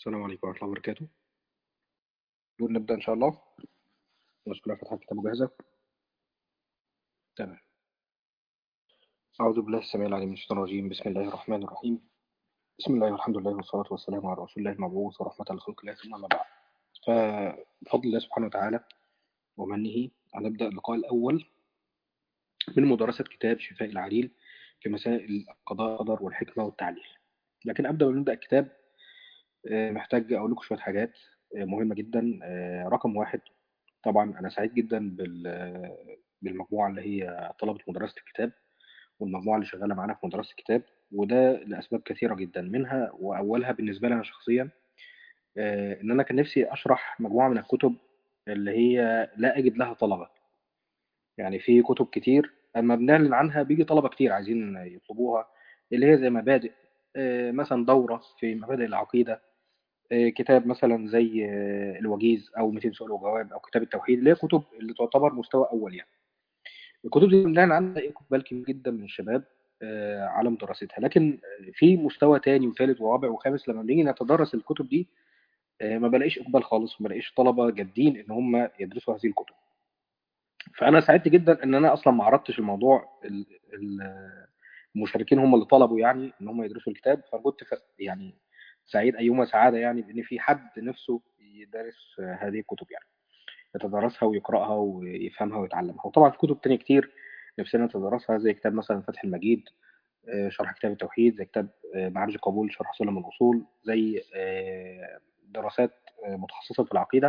السلام عليكم ورحمة الله وبركاته نقول نبدأ إن شاء الله الناس كلها فاتحة الكتاب جاهزة تمام أعوذ بالله السميع العليم من الشيطان الرجيم بسم الله الرحمن الرحيم بسم الله والحمد لله والصلاة والسلام على رسول الله المبعوث ورحمة لخلق الله ثم ما بعد فبفضل الله سبحانه وتعالى ومنه هنبدأ اللقاء الأول من مدرسة كتاب شفاء العليل في مسائل القضاء والقدر والحكمة والتعليل لكن قبل ما نبدأ الكتاب آه، محتاج أقول لكم شوية حاجات آه، مهمة جدا آه، رقم واحد طبعا أنا سعيد جدا بال- بالمجموعة اللي هي طلبة مدرسة الكتاب والمجموعة اللي شغالة معانا في مدرسة الكتاب وده لأسباب كثيرة جدا منها وأولها بالنسبة لي أنا شخصيا آه، إن أنا كان نفسي أشرح مجموعة من الكتب اللي هي لا أجد لها طلبة يعني في كتب كتير أما بنعلن عنها بيجي طلبة كتير عايزين يطلبوها اللي هي زي مبادئ آه، مثلا دورة في مبادئ العقيدة آه، كتاب مثلا زي آه، الوجيز أو 200 سؤال وجواب أو كتاب التوحيد اللي هي كتب اللي تعتبر مستوى أول يعني الكتب دي بنلاقي عنها إقبال كبير جدا من الشباب آه، على مدرستها لكن في مستوى تاني وثالث ورابع وخامس لما بنيجي نتدرس الكتب دي آه، ما بلاقيش إقبال خالص وما بلاقيش طلبة جادين إن هم يدرسوا هذه الكتب فأنا سعدت جدا إن أنا أصلا ما عرضتش الموضوع ال- ال- المشاركين هم اللي طلبوا يعني إن هم يدرسوا الكتاب فكنت ف- يعني سعيد أيما سعادة يعني بإن في حد نفسه يدرس آه، هذه الكتب يعني يتدرسها ويقرأها ويفهمها ويتعلمها وطبعا في كتب تانية كتير نفسنا نتدرسها زي كتاب مثلا فتح المجيد آه، شرح كتاب التوحيد زي كتاب آه، معارج القبول شرح سلم الأصول زي آه، دراسات آه، متخصصة في العقيدة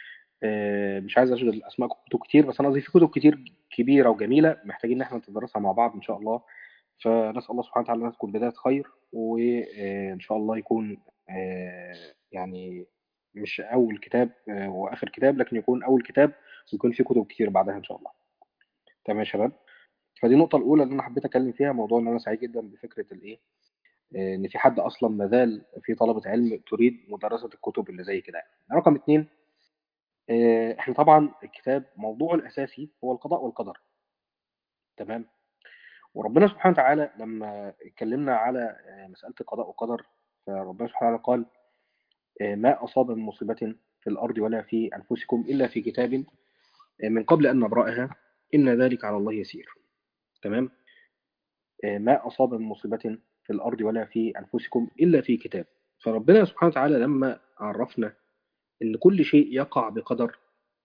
آه، مش عايز أشغل أسماء كتب كتير بس أنا قصدي في كتب كتير كبيرة وجميلة محتاجين إن احنا نتدرسها مع بعض إن شاء الله فنسأل الله سبحانه وتعالى أن تكون بداية خير وإن شاء الله يكون آه، يعني مش أول كتاب آه، وآخر كتاب لكن يكون أول كتاب ويكون في كتب كتير بعدها إن شاء الله تمام يا شباب فدي النقطة الأولى اللي أنا حبيت أتكلم فيها موضوع إن أنا سعيد جدا بفكرة الإيه آه، إن في حد أصلا مازال في طلبة علم تريد مدرسة الكتب اللي زي كده يعني. رقم اتنين آه، إحنا طبعا الكتاب موضوعه الأساسي هو القضاء والقدر تمام وربنا سبحانه وتعالى لما اتكلمنا على آه، مسألة القضاء والقدر فربنا سبحانه وتعالى قال آه، ما أصاب من مصيبة في الأرض ولا في أنفسكم إلا في كتاب آه، من قبل أن نبرأها إن ذلك على الله يسير تمام آه، ما أصاب من مصيبة في الأرض ولا في أنفسكم إلا في كتاب فربنا سبحانه وتعالى لما عرفنا إن كل شيء يقع بقدر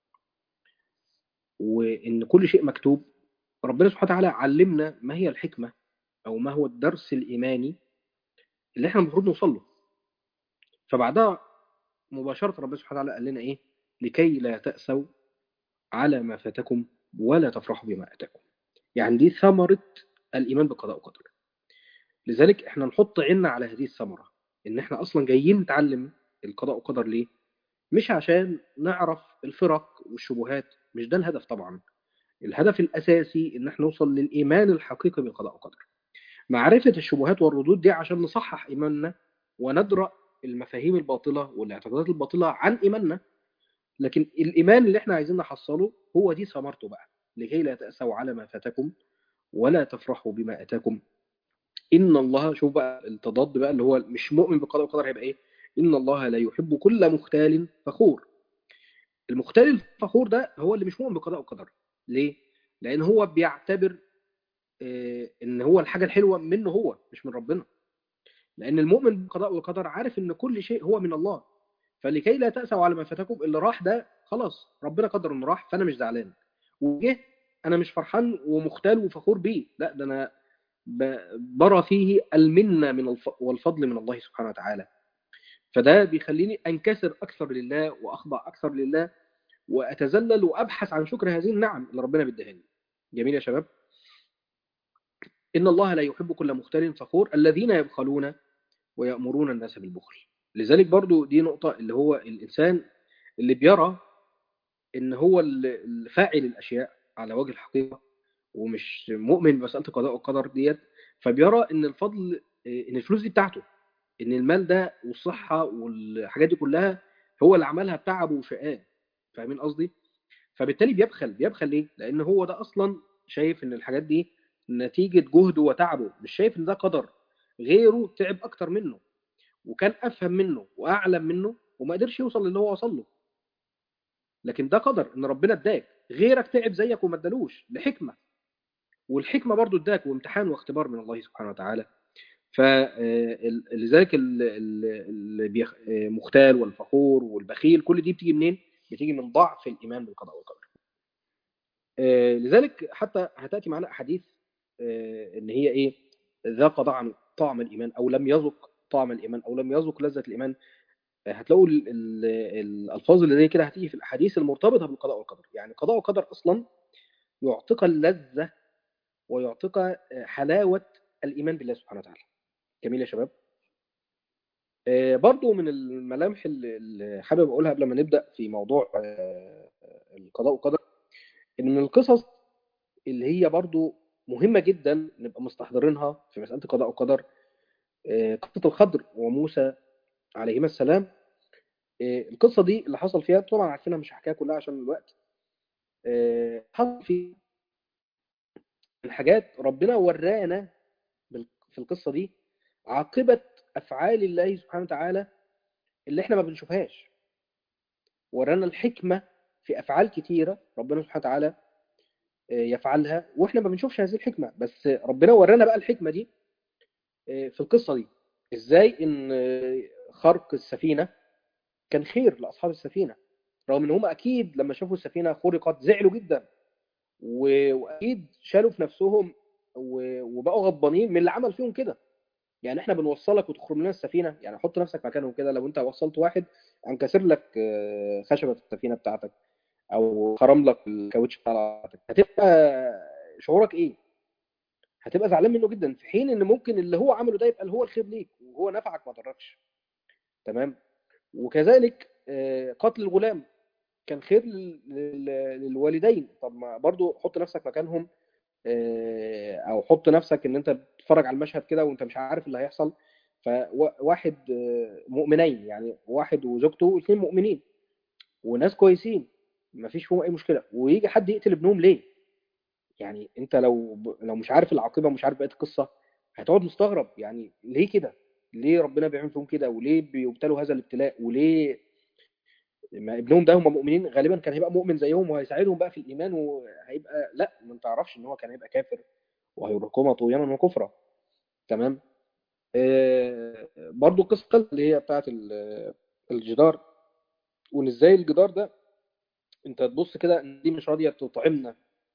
وإن كل شيء مكتوب ربنا سبحانه وتعالى علمنا ما هي الحكمة أو ما هو الدرس الإيماني اللي إحنا المفروض نوصل له فبعدها مباشرة ربنا سبحانه وتعالى قال لنا إيه لكي لا تأسوا على ما فاتكم ولا تفرحوا بما أتاكم يعني دي ثمرة الإيمان بالقضاء والقدر لذلك إحنا نحط عيننا على هذه الثمرة إن إحنا أصلا جايين نتعلم القضاء والقدر ليه مش عشان نعرف الفرق والشبهات مش ده الهدف طبعا الهدف الأساسي إن إحنا نوصل للإيمان الحقيقي بالقضاء والقدر معرفة الشبهات والردود دي عشان نصحح إيماننا وندرأ المفاهيم الباطلة والاعتقادات الباطلة عن إيماننا لكن الإيمان اللي إحنا عايزين نحصله هو دي ثمرته بقى لكي لا تأسوا على ما فاتكم ولا تفرحوا بما أتاكم إن الله شوف بقى التضاد بقى اللي هو مش مؤمن بالقضاء والقدر هيبقى إيه إن الله لا يحب كل مختال فخور المختال الفخور ده هو اللي مش مؤمن بالقضاء والقدر ليه؟ لأن هو بيعتبر آه، إن هو الحاجة الحلوة منه هو مش من ربنا لأن المؤمن بالقضاء والقدر عارف إن كل شيء هو من الله فلكي لا تأسوا على ما فاتكم اللي راح ده خلاص ربنا قدر إنه راح فأنا مش زعلان وجه أنا مش فرحان ومختال وفخور بيه لا ده أنا ب- برى فيه المنة من الف... والفضل من الله سبحانه وتعالى فده بيخليني أنكسر أكثر لله وأخضع أكثر لله وأتذلل وأبحث عن شكر هذه النعم اللي ربنا بيديها لي جميل يا شباب إن الله لا يحب كل مختال فخور الذين يبخلون ويأمرون الناس بالبخل لذلك برضو دي نقطة اللي هو الإنسان اللي بيرى إن هو ال- الفاعل الأشياء على وجه الحقيقة ومش مؤمن بمسألة القضاء والقدر ديت فبيرى إن الفضل إن الفلوس دي بتاعته إن المال ده والصحة والحاجات دي كلها هو اللي عملها بتعبه وشقاه فاهمين قصدي؟ فبالتالي بيبخل بيبخل ليه؟ لأن هو ده أصلا شايف إن الحاجات دي نتيجة جهده وتعبه مش شايف إن ده قدر غيره تعب أكتر منه وكان افهم منه واعلم منه وما قدرش يوصل للي هو وصل له لكن ده قدر ان ربنا اداك غيرك تعب زيك وما ادالوش لحكمه والحكمه برضو اداك وامتحان واختبار من الله سبحانه وتعالى فلذلك المختال والفخور والبخيل كل دي بتيجي منين؟ بتيجي من ضعف الايمان بالقضاء والقدر. آه، لذلك حتى هتاتي معنا احاديث آه، ان هي ايه؟ ذاق طعم طعم الايمان او لم يذق طعم الايمان او لم يذق لذه الايمان آه، هتلاقوا ال- ال- الالفاظ اللي زي كده هتيجي في الاحاديث المرتبطه بالقضاء والقدر، يعني القضاء والقدر اصلا يعطيك اللذه ويعطيك حلاوه الايمان بالله سبحانه وتعالى. جميل يا شباب آه، برضو من الملامح اللي اللي حابب اقولها قبل ما نبدا في موضوع آه، القضاء والقدر ان من القصص اللي هي برضو مهمه جدا نبقى مستحضرينها في مساله القضاء والقدر آه، قصه الخضر وموسى عليهما السلام آه، القصه دي اللي حصل فيها طبعا عارفينها مش هحكيها كلها عشان الوقت آه، حصل في الحاجات ربنا ورانا بال- في القصه دي عاقبه افعال الله سبحانه وتعالى اللي احنا ما بنشوفهاش ورانا الحكمه في افعال كتيره ربنا سبحانه وتعالى آه، يفعلها واحنا ما بنشوفش هذه الحكمه بس ربنا ورانا بقى الحكمه دي آه، في القصه دي ازاي ان آه، خرق السفينه كان خير لاصحاب السفينه رغم ان هم اكيد لما شافوا السفينه خرقت زعلوا جدا و- واكيد شالوا في نفسهم و- وبقوا غضبانين من اللي عمل فيهم كده يعني احنا بنوصلك وتخرم لنا السفينه يعني حط نفسك مكانهم كده لو انت وصلت واحد انكسر لك آه، خشبه السفينه بتاعتك او خرم لك الكاوتش بتاعتك هتبقى شعورك ايه؟ هتبقى زعلان منه جدا في حين ان ممكن اللي هو عمله ده يبقى اللي هو الخير ليك وهو نفعك ما ضركش تمام وكذلك آه، قتل الغلام كان خير لل- لل- للوالدين طب ما برضو حط نفسك مكانهم آه، او حط نفسك ان انت بتتفرج على المشهد كده وانت مش عارف اللي هيحصل فواحد مؤمنين يعني واحد وزوجته واثنين مؤمنين وناس كويسين ما فيش فيهم اي مشكله ويجي حد يقتل ابنهم ليه يعني انت لو لو مش عارف العاقبه ومش عارف بقيه القصه هتقعد مستغرب يعني ليه كده ليه ربنا بيعمل فيهم كده وليه بيبتلوا هذا الابتلاء وليه ما ابنهم ده هم مؤمنين غالبا كان هيبقى مؤمن زيهم وهيساعدهم بقى في الايمان وهيبقى لا ما تعرفش ان هو كان هيبقى كافر وهيرهقهما طغيانا وكفرا تمام آه برضو القصه اللي هي بتاعت ال- الجدار وان ازاي الجدار ده انت تبص كده ان دي مش راضيه تطعمنا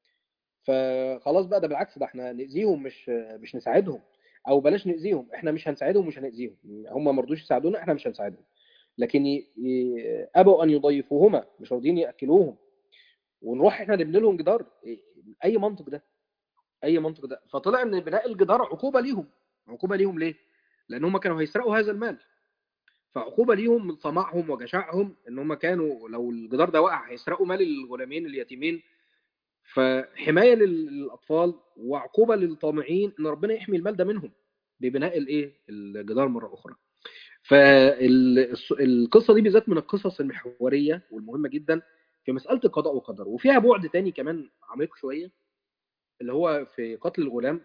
فخلاص بقى ده بالعكس ده احنا نأذيهم مش مش نساعدهم او بلاش نأذيهم احنا مش هنساعدهم مش هنأذيهم هم ما رضوش يساعدونا احنا مش هنساعدهم لكن ي... ي... ابوا ان يضيفوهما مش راضيين ياكلوهم ونروح احنا نبني لهم جدار اي منطق ده اي منطق ده فطلع ان بناء الجدار عقوبه ليهم عقوبه ليهم ليه لان هم كانوا هيسرقوا هذا المال فعقوبه ليهم من طمعهم وجشعهم ان هم كانوا لو الجدار ده وقع هيسرقوا مال الغلامين اليتيمين فحمايه لل- للاطفال وعقوبه للطامعين ان ربنا يحمي المال ده منهم ببناء الايه الجدار مره اخرى فالقصه دي بالذات من القصص المحوريه والمهمه جدا في مساله القضاء والقدر وفيها بعد تاني كمان عميق شويه اللي هو في قتل الغلام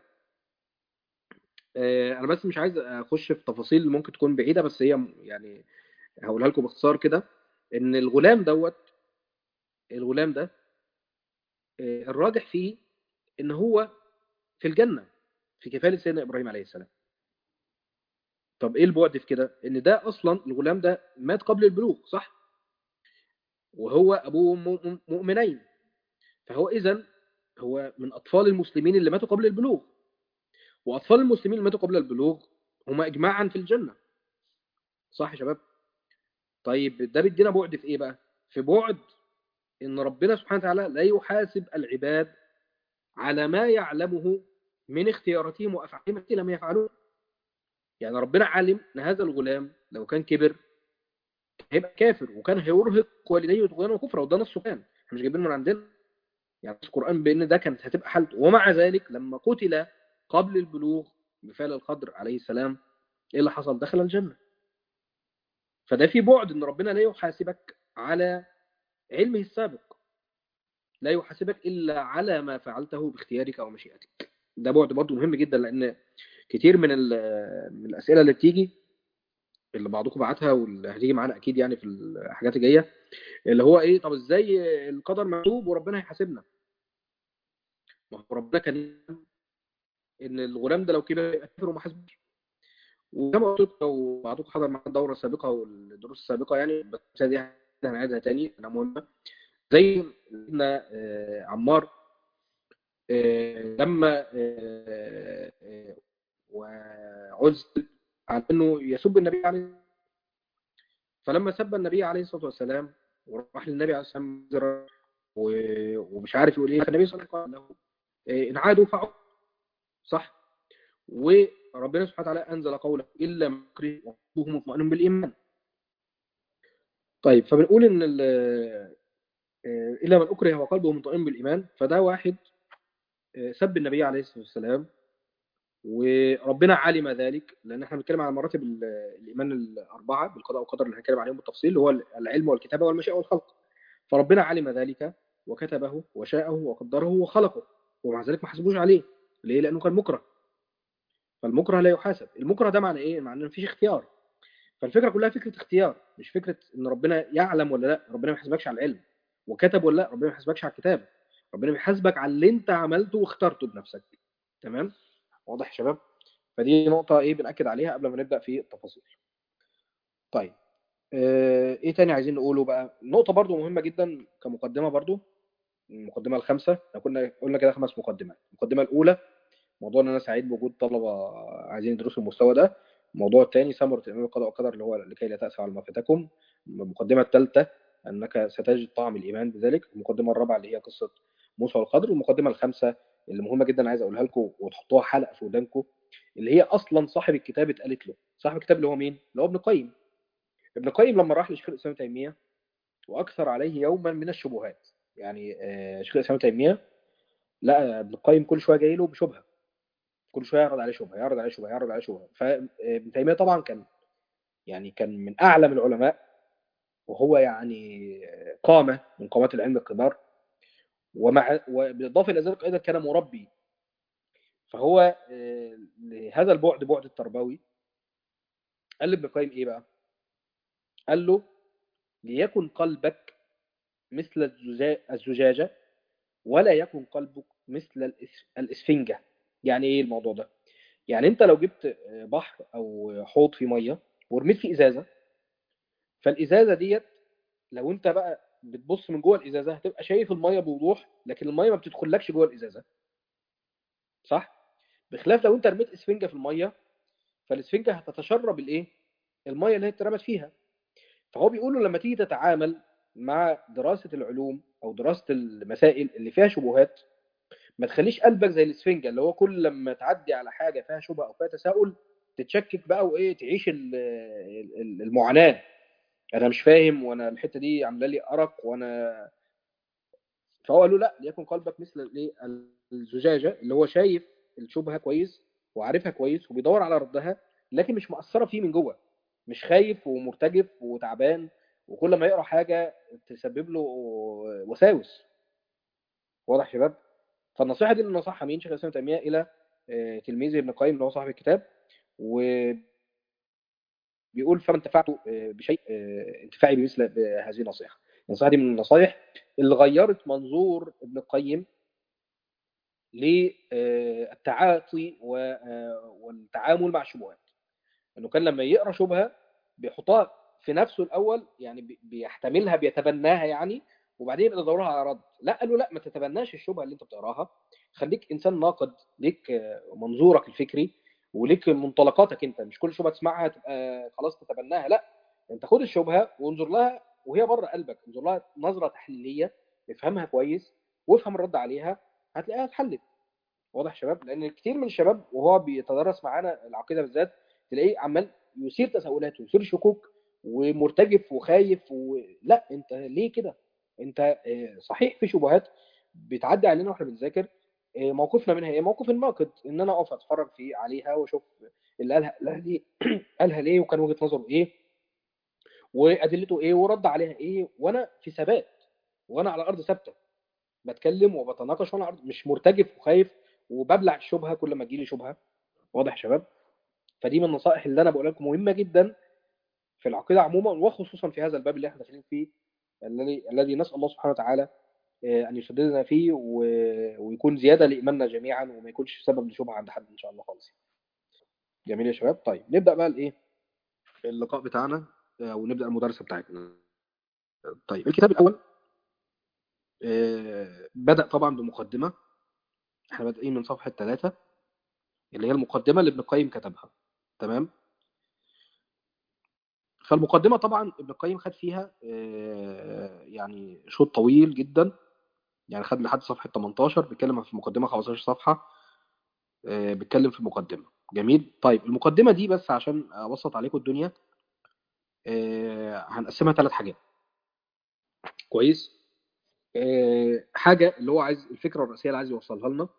آه، انا بس مش عايز اخش في تفاصيل ممكن تكون بعيده بس هي يعني هقولها لكم باختصار كده ان الغلام دوت الغلام ده آه، الراجح فيه ان هو في الجنه في كفاله سيدنا ابراهيم عليه السلام طب ايه البعد في كده ان ده اصلا الغلام ده مات قبل البلوغ صح وهو ابوه مؤ- مؤمنين فهو اذا هو من اطفال المسلمين اللي ماتوا قبل البلوغ واطفال المسلمين اللي ماتوا قبل البلوغ هم اجماعا في الجنه صح يا شباب طيب ده بيدينا بعد في ايه بقى في بعد ان ربنا سبحانه وتعالى لا يحاسب العباد على ما يعلمه من اختياراتهم وافعالهم التي لم يفعلوه يعني ربنا علم ان هذا الغلام لو كان كبر هيبقى كافر وكان هيرهق والديه طغيانا وكفرا وده نصه كان احنا مش جايبينه من عندنا يعني نص القران بان ده كانت هتبقى حالته ومع ذلك لما قتل قبل البلوغ بفعل الخضر عليه السلام ايه اللي حصل دخل الجنه فده في بعد ان ربنا لا يحاسبك على علمه السابق لا يحاسبك الا على ما فعلته باختيارك او مشيئتك ده بعد برضه مهم جدا لان كتير من ال- من الاسئله اللي بتيجي اللي بعضكم بعتها واللي هتيجي معانا اكيد يعني في الحاجات الجايه اللي هو ايه طب ازاي القدر مكتوب وربنا هيحاسبنا ما هو ربنا كان ان الغلام ده لو كبر يبقى كافر وما حاسبش وكما قلت لكم لو بعضكم حضر معانا الدوره السابقه والدروس السابقه يعني بس دي هنعيدها تاني انا مهمه زي ان عمار لما وعزل عن انه يسب النبي عليه فلما سب النبي عليه الصلاه والسلام وراح للنبي عليه الصلاه والسلام ومش عارف يقول ايه فالنبي صلى الله عليه وسلم قال له ان عادوا فعوا صح وربنا سبحانه وتعالى انزل قوله الا من يكره وقلبه مطمئن بالايمان طيب فبنقول ان الا من اكره وقلبه مطمئن بالايمان فده واحد سب النبي عليه الصلاه والسلام وربنا علم ذلك لان احنا بنتكلم عن مراتب الايمان الاربعه بالقضاء والقدر اللي هنتكلم عليهم بالتفصيل اللي هو العلم والكتابه والمشيئه والخلق فربنا علم ذلك وكتبه وشاءه وقدره وخلقه ومع ذلك ما حاسبوش عليه ليه لانه كان مكره فالمكره لا يحاسب المكره ده معنى ايه معنى ان مفيش اختيار فالفكره كلها فكره اختيار مش فكره ان ربنا يعلم ولا لا ربنا ما يحاسبكش على العلم وكتب ولا لا ربنا ما يحاسبكش على الكتاب ربنا بيحاسبك على اللي انت عملته واخترته بنفسك تمام واضح يا شباب فدي نقطه ايه بناكد عليها قبل ما نبدا في التفاصيل طيب اه ايه تاني عايزين نقوله بقى نقطه برضو مهمه جدا كمقدمه برضو المقدمه الخامسه احنا كنا قلنا كده خمس مقدمات المقدمه الاولى موضوع ان انا سعيد بوجود طلبه عايزين يدرسوا المستوى ده الموضوع الثاني ثمره الامام القضاء والقدر اللي هو لكي لا تاسوا على ما فاتكم المقدمه الثالثه انك ستجد طعم الايمان بذلك المقدمه الرابعه اللي هي قصه موسى والقدر والمقدمه الخامسه اللي مهمه جدا عايز اقولها لكم وتحطوها حلقه في ودانكم اللي هي اصلا صاحب الكتاب اتقالت له صاحب الكتاب اللي هو مين اللي هو ابن القيم ابن القيم لما راح لشيخ الاسلام تيميه واكثر عليه يوما من الشبهات يعني شيخ الاسلام تيميه لا ابن القيم كل شويه جاي له بشبهه كل شويه يعرض عليه شبهه يعرض عليه شبهه يعرض عليه شبهه فابن تيميه طبعا كان يعني كان من اعلم العلماء وهو يعني قامه من قامات العلم الكبار ومع وبالاضافه الى ذلك ايضا كان مربي فهو لهذا البعد بعد التربوي قال لابن القيم ايه بقى؟ قال له ليكن قلبك مثل الزجاجه ولا يكن قلبك مثل الاسفنجه يعني ايه الموضوع ده يعني انت لو جبت بحر او حوض فيه ميه ورميت فيه ازازه فالازازه ديت لو انت بقى بتبص من جوه الازازه هتبقى شايف الميه بوضوح لكن الميه ما بتدخلكش جوه الازازه صح بخلاف لو انت رميت اسفنجه في الميه فالاسفنجه هتتشرب الايه الميه اللي هي اترمت فيها فهو بيقول له لما تيجي تتعامل مع دراسه العلوم او دراسه المسائل اللي فيها شبهات ما تخليش قلبك زي الاسفنجه اللي هو كل لما تعدي على حاجه فيها شبهه او فيها تساؤل تتشكك بقى وايه تعيش المعاناه انا مش فاهم وانا الحته دي عامله لي ارق وانا فهو قال له لا ليكن قلبك مثل الزجاجه اللي هو شايف الشبهه كويس وعارفها كويس وبيدور على ردها لكن مش مأثره فيه من جوه مش خايف ومرتجف وتعبان وكل ما يقرا حاجه تسبب له وساوس واضح يا شباب فالنصيحه دي اللي نصحها مين شيخ الاسلام تيميه الى تلميذه ابن القيم اللي هو صاحب الكتاب و بيقول فما انتفعت بشيء انتفاعي بمثل هذه النصيحه النصيحه دي من النصائح اللي غيرت منظور ابن القيم للتعاطي والتعامل مع الشبهات انه كان لما يقرا شبهه بيحطها في نفسه الاول يعني بيحتملها بيتبناها يعني وبعدين يبقى يدورها على رد لا قال له لا ما تتبناش الشبهه اللي انت بتقراها خليك انسان ناقد ليك منظورك الفكري وليك منطلقاتك انت مش كل شبهه تسمعها تبقى خلاص تتبناها لا انت خد الشبهه وانظر لها وهي بره قلبك انظر لها نظره تحليليه افهمها كويس وافهم الرد عليها هتلاقيها اتحلت واضح يا شباب لان كتير من الشباب وهو بيتدرس معانا العقيده بالذات تلاقيه عمال يثير تساؤلات ويثير شكوك ومرتجف وخايف و... لا انت ليه كده انت صحيح في شبهات بتعدي علينا واحنا بنذاكر موقفنا منها ايه موقف الناقد ان انا اقف اتفرج في عليها واشوف اللي قالها قالها ليه قالها ليه وكان وجهه نظره ايه وادلته ايه ورد عليها ايه وانا في ثبات وانا على ارض ثابته بتكلم وبتناقش وانا على مش مرتجف وخايف وببلع الشبهه كل ما تجيلي شبهه واضح يا شباب فدي من النصائح اللي انا بقول لكم مهمه جدا في العقيدة عموما وخصوصا في هذا الباب اللي احنا داخلين فيه الذي الذي نسأل الله سبحانه وتعالى أن يسددنا فيه ويكون زيادة لإيماننا جميعا وما يكونش سبب لشبهة عند حد إن شاء الله خالص جميل يا شباب طيب نبدأ بقى الإيه اللقاء بتاعنا أو نبدأ المدرسة بتاعتنا طيب الكتاب الأول بدأ طبعا بمقدمة احنا بادئين من صفحة ثلاثة اللي هي المقدمة اللي ابن القيم كتبها تمام فالمقدمة طبعا ابن القيم خد فيها يعني شوط طويل جدا يعني خد لحد صفحة 18 بيتكلم في المقدمة 15 صفحة بيتكلم في المقدمة جميل طيب المقدمة دي بس عشان أبسط عليكم الدنيا هنقسمها ثلاث حاجات كويس حاجة اللي هو عايز الفكرة الرئيسية اللي عايز يوصلها لنا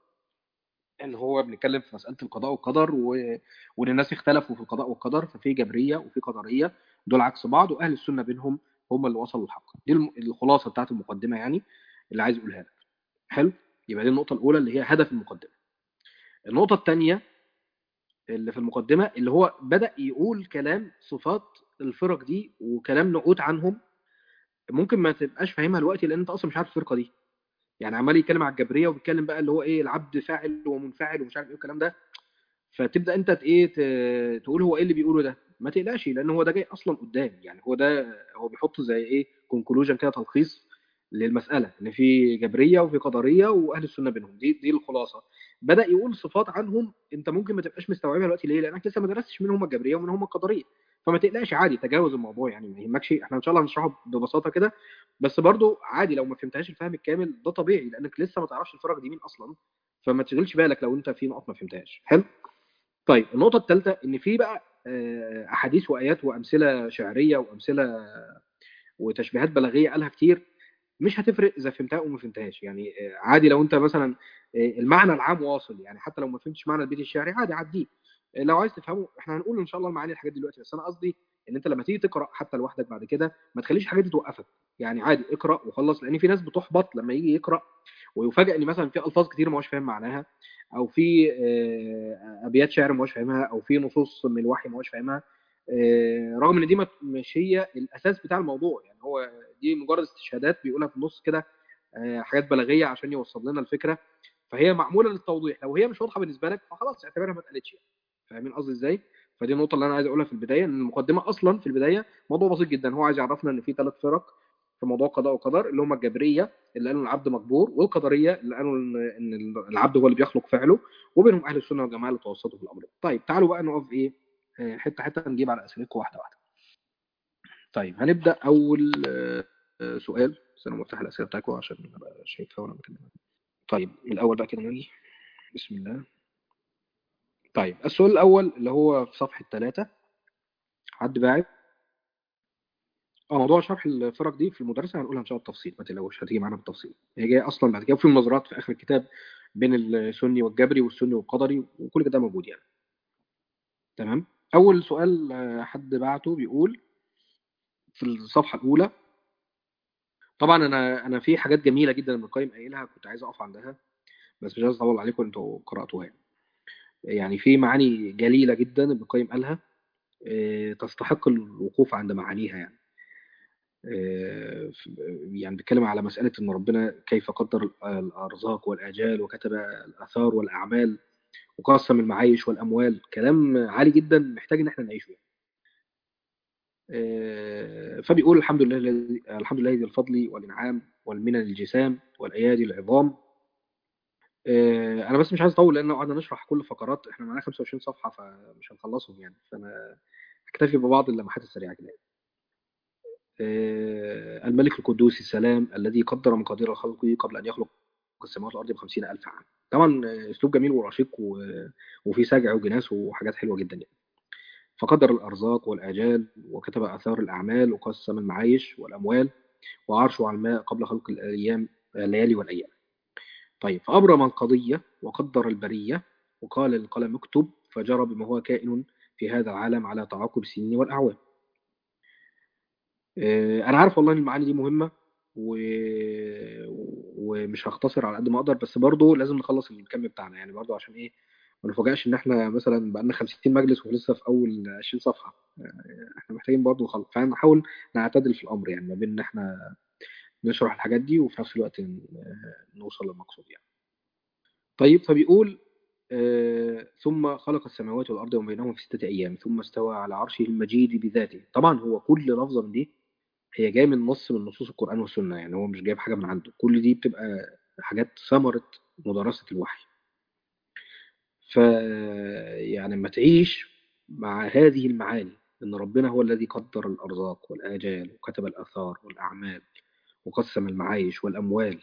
ان هو بنتكلم في مساله القضاء والقدر و... وان الناس اختلفوا في القضاء والقدر ففي جبريه وفي قدريه دول عكس بعض واهل السنه بينهم هم اللي وصلوا للحق دي الخلاصه بتاعت المقدمه يعني اللي عايز اقولها لك حلو يبقى دي النقطه الاولى اللي هي هدف المقدمه النقطه الثانيه اللي في المقدمه اللي هو بدا يقول كلام صفات الفرق دي وكلام نعوت عنهم ممكن ما تبقاش فاهمها دلوقتي لان انت اصلا مش عارف الفرقه دي يعني عمال يتكلم على الجبريه وبيتكلم بقى اللي هو ايه العبد فاعل ومنفعل ومش عارف ايه الكلام ده فتبدا انت ايه تقول هو ايه اللي بيقوله ده ما تقلقش لان هو ده جاي اصلا قدام يعني هو ده هو بيحط زي ايه كونكلوجن كده تلخيص للمساله ان في جبريه وفي قدريه واهل السنه بينهم دي دي الخلاصه بدا يقول صفات عنهم انت ممكن ما تبقاش مستوعبها دلوقتي ليه لانك لسه ما درستش مين هم الجبريه ومين هم القدريه فما تقلقش عادي تجاوز الموضوع يعني ما يهمكش احنا ان شاء الله هنشرحه ببساطه كده بس برضو عادي لو ما فهمتهاش الفهم الكامل ده طبيعي لانك لسه ما تعرفش الفرق دي مين اصلا فما تشغلش بالك لو انت في نقط ما فهمتهاش حلو طيب النقطه الثالثه ان في بقى احاديث وايات وامثله شعريه وامثله وتشبيهات بلاغيه قالها كتير مش هتفرق اذا فهمتها او ما فهمتهاش يعني عادي لو انت مثلا المعنى العام واصل يعني حتى لو ما فهمتش معنى البيت الشعري عادي عديه لو عايز تفهمه احنا هنقول ان شاء الله المعاني الحاجات دلوقتي بس انا قصدي ان انت لما تيجي تقرا حتى لوحدك بعد كده ما تخليش الحاجات دي توقفك يعني عادي اقرا وخلص لان في ناس بتحبط لما يجي يقرا ويفاجئ ان مثلا في الفاظ كتير ما هوش فاهم معناها او في ابيات شعر ما هوش فاهمها او في نصوص من الوحي ما هوش فاهمها رغم ان دي مش هي الاساس بتاع الموضوع يعني هو دي مجرد استشهادات بيقولها في النص كده حاجات بلاغيه عشان يوصل لنا الفكره فهي معموله للتوضيح لو هي مش واضحه بالنسبه لك فخلاص اعتبرها ما اتقالتش يعني فاهمين قصدي ازاي فدي النقطه اللي انا عايز اقولها في البدايه ان المقدمه اصلا في البدايه موضوع بسيط جدا هو عايز يعرفنا ان في ثلاث فرق في موضوع قضاء وقدر اللي هم الجبريه اللي قالوا العبد مجبور والقدريه اللي قالوا ان العبد هو اللي بيخلق فعله وبينهم اهل السنه والجماعه اللي توسطوا في الامر طيب تعالوا بقى نقف ايه حته حته نجيب على اسئلتكم واحده واحده طيب هنبدا اول سؤال بس انا مفتح الاسئله بتاعتكم عشان ابقى شايفها وانا بكلم طيب الاول بقى كده نجي بسم الله طيب السؤال الأول اللي هو في صفحة ثلاثة حد باعت اه موضوع شرح الفرق دي في المدرسة هنقولها إن شاء الله بالتفصيل ما تقلقوش هتيجي معانا بالتفصيل هي جاية أصلا بعد كده في المناظرات في آخر الكتاب بين السني والجبري والسني والقدري وكل كده موجود يعني تمام أول سؤال حد بعته بيقول في الصفحة الأولى طبعا أنا أنا في حاجات جميلة جدا ابن القيم قايلها كنت عايز أقف عندها بس مش عايز أطول عليكم أنتوا قرأتوها يعني. يعني في معاني جليلة جدا ابن القيم قالها تستحق الوقوف عند معانيها يعني يعني بيتكلم على مسألة إن ربنا كيف قدر الأرزاق والآجال وكتب الآثار والأعمال وقسم المعايش والأموال كلام عالي جدا محتاج إن احنا نعيشه يعني. فبيقول الحمد لله الذي الحمد لله ذي الفضل والإنعام والمنن الجسام والأيادي العظام انا بس مش عايز اطول لان قعدنا نشرح كل فقرات احنا معانا 25 صفحه فمش هنخلصهم يعني فانا هكتفي ببعض اللمحات السريعه كده الملك القدوس السلام الذي قدر مقادير الخلق قبل ان يخلق السماوات والارض ب 50000 عام طبعا اسلوب جميل ورشيق وفي سجع وجناس وحاجات حلوه جدا يعني فقدر الارزاق والاجال وكتب اثار الاعمال وقسم المعايش والاموال وعرشه على الماء قبل خلق الايام الليالي والايام طيب فأبرم القضية وقدر البرية وقال للقلم اكتب فجرى بما هو كائن في هذا العالم على تعاقب السنين والأعوام أنا عارف والله إن المعاني دي مهمة و... ومش هختصر على قد ما أقدر بس برضه لازم نخلص الكم بتاعنا يعني برضه عشان إيه ما نفاجئش ان احنا مثلا بقالنا 50 مجلس ولسه في اول 20 صفحه احنا محتاجين برضه نخلص فنحاول نعتدل في الامر يعني ما بين ان احنا نشرح الحاجات دي وفي نفس الوقت نوصل للمقصود يعني طيب فبيقول آه ثم خلق السماوات والارض وما بينهما في سته ايام ثم استوى على عرشه المجيد بذاته طبعا هو كل لفظه من دي هي جايه من نص من نصوص القران والسنه يعني هو مش جايب حاجه من عنده كل دي بتبقى حاجات ثمره مدرسه الوحي ف يعني لما تعيش مع هذه المعاني ان ربنا هو الذي قدر الارزاق والاجال وكتب الاثار والاعمال وقسم المعايش والاموال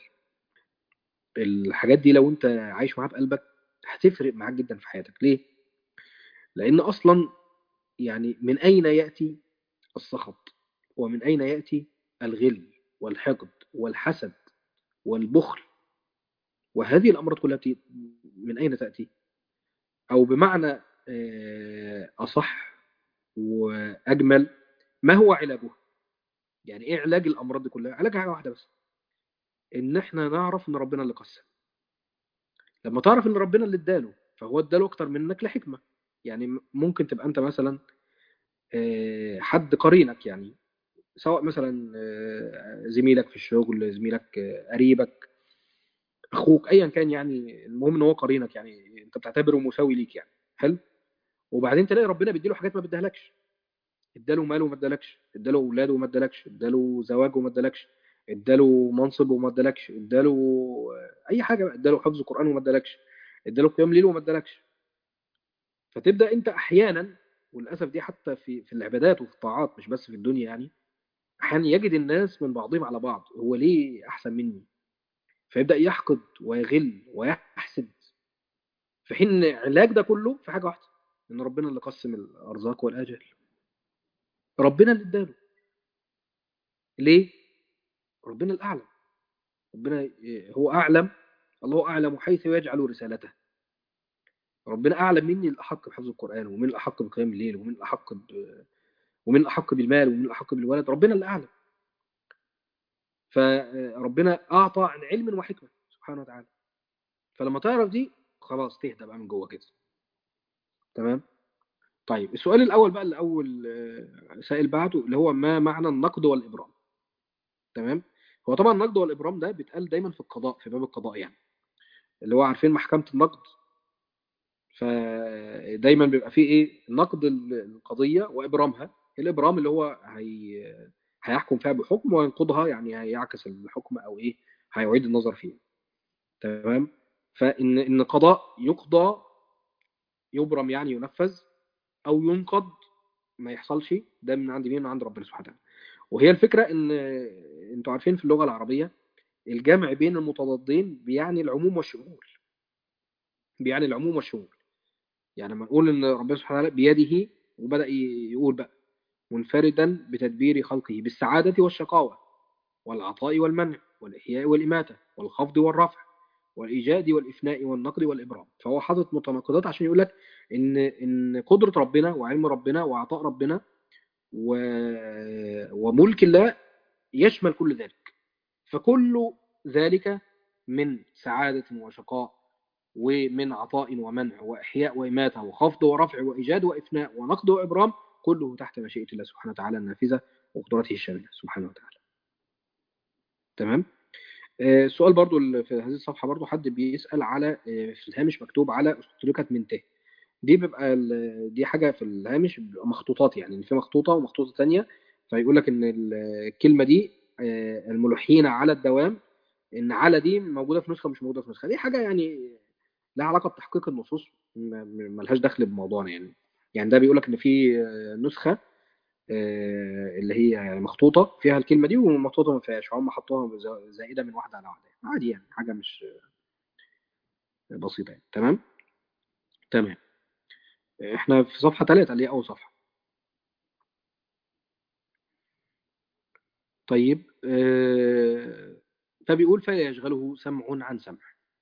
الحاجات دي لو انت عايش معاها بقلبك هتفرق معاك جدا في حياتك ليه لان اصلا يعني من اين ياتي السخط ومن اين ياتي الغل والحقد والحسد والبخل وهذه الامراض كلها من اين تاتي او بمعنى اصح واجمل ما هو علاجها يعني ايه علاج الامراض دي كلها علاجها حاجه واحده بس ان احنا نعرف ان ربنا اللي قسم لما تعرف ان ربنا اللي اداله فهو اداله اكتر منك لحكمه يعني ممكن تبقى انت مثلا حد قرينك يعني سواء مثلا زميلك في الشغل زميلك قريبك اخوك ايا كان يعني المهم ان هو قرينك يعني انت بتعتبره مساوي ليك يعني حلو وبعدين تلاقي ربنا بيديله حاجات ما بيديهالكش اداله مال وما ادالكش اداله اولاده وما ادالكش اداله زواج وما ادالكش اداله منصب وما ادالكش اداله اي حاجه اداله حفظ قران وما ادالكش اداله قيام ليل وما ادالكش فتبدا انت احيانا وللاسف دي حتى في في العبادات وفي الطاعات مش بس في الدنيا يعني احيانا يجد الناس من بعضهم على بعض هو ليه احسن مني فيبدا يحقد ويغل ويحسد في حين علاج ده كله في حاجه واحده ان ربنا اللي قسم الارزاق والاجال ربنا اللي اداله ليه ربنا الاعلم ربنا هو اعلم الله اعلم حيث يجعل رسالته ربنا اعلم مني الاحق بحفظ القران ومن الاحق بقيام الليل ومن الاحق ب... ومن الاحق بالمال ومن الاحق بالولد ربنا اللي اعلم فربنا اعطى عن علم وحكمه سبحانه وتعالى فلما تعرف دي خلاص تهدى بقى من جوه كده تمام طيب السؤال الاول بقى اللي اول سائل بعده اللي هو ما معنى النقد والابرام تمام هو طبعا النقد والابرام ده بيتقال دايما في القضاء في باب القضاء يعني اللي هو عارفين محكمه النقد فدايما بيبقى فيه ايه نقد القضيه وابرامها الابرام اللي هو هي هيحكم فيها بحكم وينقضها يعني هيعكس الحكم او ايه هيعيد النظر فيه تمام فان ان قضاء يقضى يبرم يعني ينفذ او ينقض ما يحصلش ده من عند مين من عند ربنا سبحانه وتعالى وهي الفكره ان انتوا عارفين في اللغه العربيه الجمع بين المتضادين بيعني العموم والشمول بيعني العموم والشمول يعني لما نقول ان ربنا سبحانه وتعالى بيده وبدا يقول بقى منفردا بتدبير خلقه بالسعاده والشقاوه والعطاء والمنع والاحياء والاماته والخفض والرفع والايجاد والافناء والنقد والابرام فهو حاطط متناقضات عشان يقول لك ان ان قدره ربنا وعلم ربنا وعطاء ربنا و... وملك الله يشمل كل ذلك فكل ذلك من سعاده وشقاء ومن عطاء ومنع واحياء واماته وخفض ورفع وايجاد وافناء ونقد وابرام كله تحت مشيئه الله سبحانه وتعالى النافذه وقدرته الشامله سبحانه وتعالى تمام السؤال برضو في هذه الصفحة برضو حد بيسأل على في الهامش مكتوب على استدركت من ته دي بيبقى دي حاجة في الهامش بيبقى مخطوطات يعني في مخطوطة ومخطوطة تانية فيقول لك ان الكلمة دي الملحين على الدوام ان على دي موجودة في نسخة مش موجودة في نسخة دي حاجة يعني لها علاقة بتحقيق النصوص ملهاش دخل بموضوعنا يعني يعني ده بيقول لك ان في نسخة اللي هي مخطوطه فيها الكلمه دي ومخطوطه ما فيهاش هم حطوها زائده من واحده على واحده عادي يعني حاجه مش بسيطه يعني تمام تمام احنا في صفحه ثلاثة اللي هي اول صفحه طيب فبيقول فلا يشغله سمع عن سمع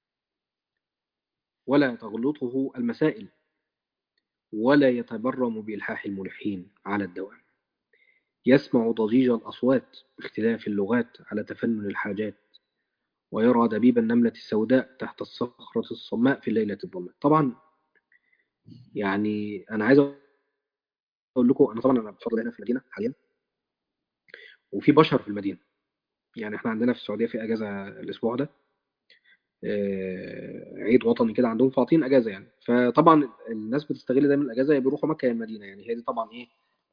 ولا تغلطه المسائل ولا يتبرم بإلحاح الملحين على الدوام يسمع ضجيج الأصوات باختلاف اللغات على تفنن الحاجات ويرى دبيب النملة السوداء تحت الصخرة الصماء في الليلة الظلماء طبعا يعني انا عايز اقول لكم انا طبعا انا بفضل هنا في المدينه حاليا وفي بشر في المدينه يعني احنا عندنا في السعوديه في اجازه الاسبوع ده آه، عيد وطني كده عندهم فاعطين اجازه يعني فطبعا الناس بتستغل دايما الاجازه يا بيروحوا مكه يا المدينه يعني هي دي طبعا ايه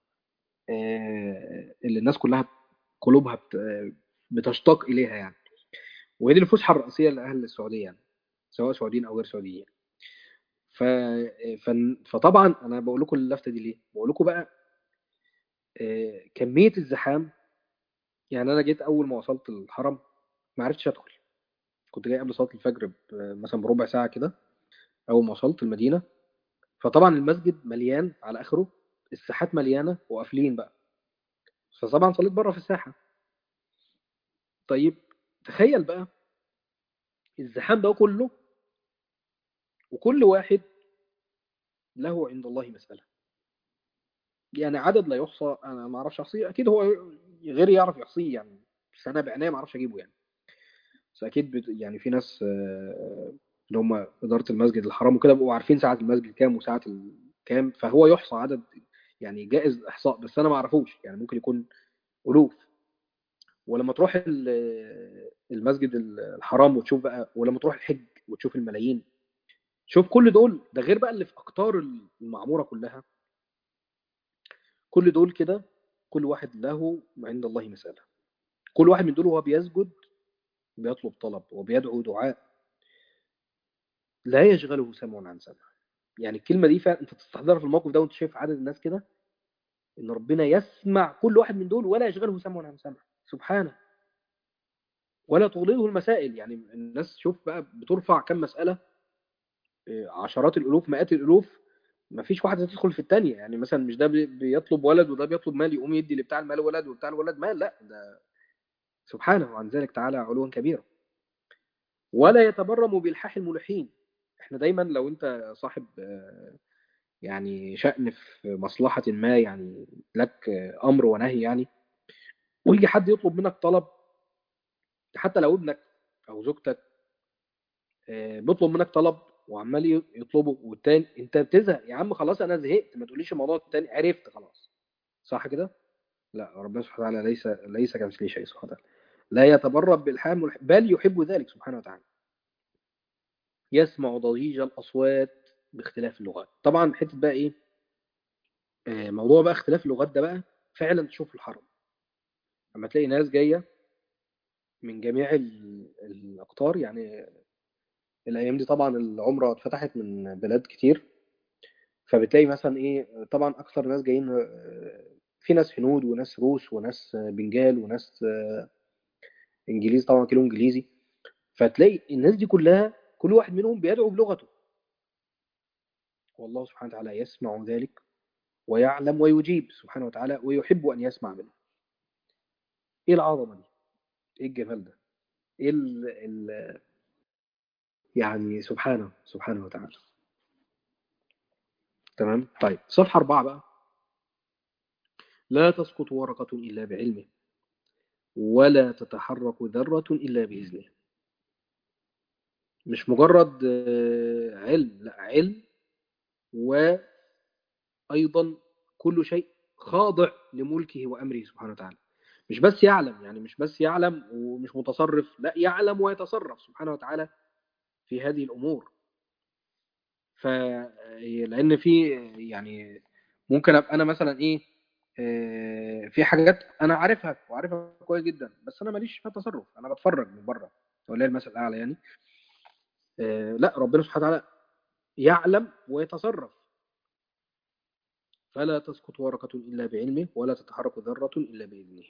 آه، اللي الناس كلها قلوبها بت- بتشتاق اليها يعني وهي دي الفسحه الرئيسيه لاهل السعوديه يعني سواء سعوديين او غير سعوديين ف... ف... فطبعا انا بقول لكم اللفته دي ليه بقول لكم بقى آه، كميه الزحام يعني انا جيت اول ما وصلت الحرم ما عرفتش ادخل كنت جاي قبل صلاه الفجر ب- مثلا بربع ساعه كده اول ما وصلت المدينه فطبعا المسجد مليان على اخره الساحات مليانه وقافلين بقى فطبعا صليت بره في الساحه طيب تخيل بقى الزحام ده كله وكل واحد له عند الله مسألة يعني عدد لا يحصى انا ما اعرفش احصيه اكيد هو غير يعرف يحصيه يعني بس انا بعناية ما اعرفش اجيبه يعني بس اكيد بت... يعني في ناس آه، اللي هم اداره المسجد الحرام وكده بيبقوا عارفين ساعه المسجد كام وساعه ال- كام فهو يحصى عدد يعني جائز الاحصاء بس انا ما اعرفوش يعني ممكن يكون الوف ولما تروح ال- المسجد الحرام وتشوف بقى ولما تروح الحج وتشوف الملايين شوف كل دول ده غير بقى اللي في اقطار المعموره كلها كل دول كده كل واحد له عند الله مسألة كل واحد من دول وهو بيسجد بيطلب طلب وبيدعو دعاء لا يشغله سمع عن سمع يعني الكلمة دي فعلا انت تستحضرها في الموقف ده وانت شايف عدد الناس كده ان ربنا يسمع كل واحد من دول ولا يشغله سمع عن سمع سبحانه ولا تغلظه المسائل يعني الناس شوف بقى بترفع كم مسألة إيه، عشرات الألوف مئات الألوف ما فيش واحدة تدخل في الثانية يعني مثلا مش ده بي- بيطلب ولد وده بيطلب مال يقوم يدي لبتاع المال ولد وبتاع الولد مال لا ده سبحانه عن ذلك تعالى علوا كبيرا ولا يتبرم بإلحاح الملحين احنا دايما لو انت صاحب آه، يعني شأن في مصلحة ما يعني لك آه، أمر ونهي يعني ويجي حد يطلب منك طلب حتى لو ابنك أو زوجتك آه، بيطلب منك طلب وعمال يطلبه والتاني انت بتزهق يا عم خلاص انا زهقت ما تقوليش الموضوع التاني عرفت خلاص صح كده لا ربنا سبحانه وتعالى ليس ليس كمثله شيء سبحانه وتعالى لا يتبرب بالحام والح- بل يحب ذلك سبحانه وتعالى يسمع ضجيج الأصوات باختلاف اللغات طبعا حتة بقى إيه آه، موضوع بقى اختلاف اللغات ده بقى فعلا تشوف في الحرم لما تلاقي ناس جاية من جميع ال- الأقطار يعني الأيام دي طبعا العمرة اتفتحت من بلاد كتير فبتلاقي مثلا إيه طبعا أكثر ناس جايين آه، في ناس هنود وناس روس وناس آه، بنجال وناس آه، إنجليز طبعا كيلو إنجليزي فتلاقي الناس دي كلها كل واحد منهم بيدعو بلغته والله سبحانه وتعالى يسمع ذلك ويعلم ويجيب سبحانه وتعالى ويحب أن يسمع منه إيه العظمة دي إيه الجمال ده إيه ال ال يعني سبحانه سبحانه وتعالى تمام طيب صفحة أربعة بقى لا تسقط ورقة إلا بعلمه ولا تتحرك ذرة إلا بإذنه مش مجرد آه، علم لا علم وأيضا كل شيء خاضع لملكه وأمره سبحانه وتعالى مش بس يعلم يعني مش بس يعلم ومش متصرف لا يعلم ويتصرف سبحانه وتعالى في هذه الأمور ف لأن في يعني ممكن أبقى أنا مثلا إيه آه، في حاجات أنا عارفها وعارفها كويس جدا بس أنا ماليش فيها تصرف أنا بتفرج من بره ولله المثل الأعلى يعني آه، لا ربنا سبحانه وتعالى يعلم ويتصرف فلا تسقط ورقة إلا بعلمه ولا تتحرك ذرة إلا بإذنه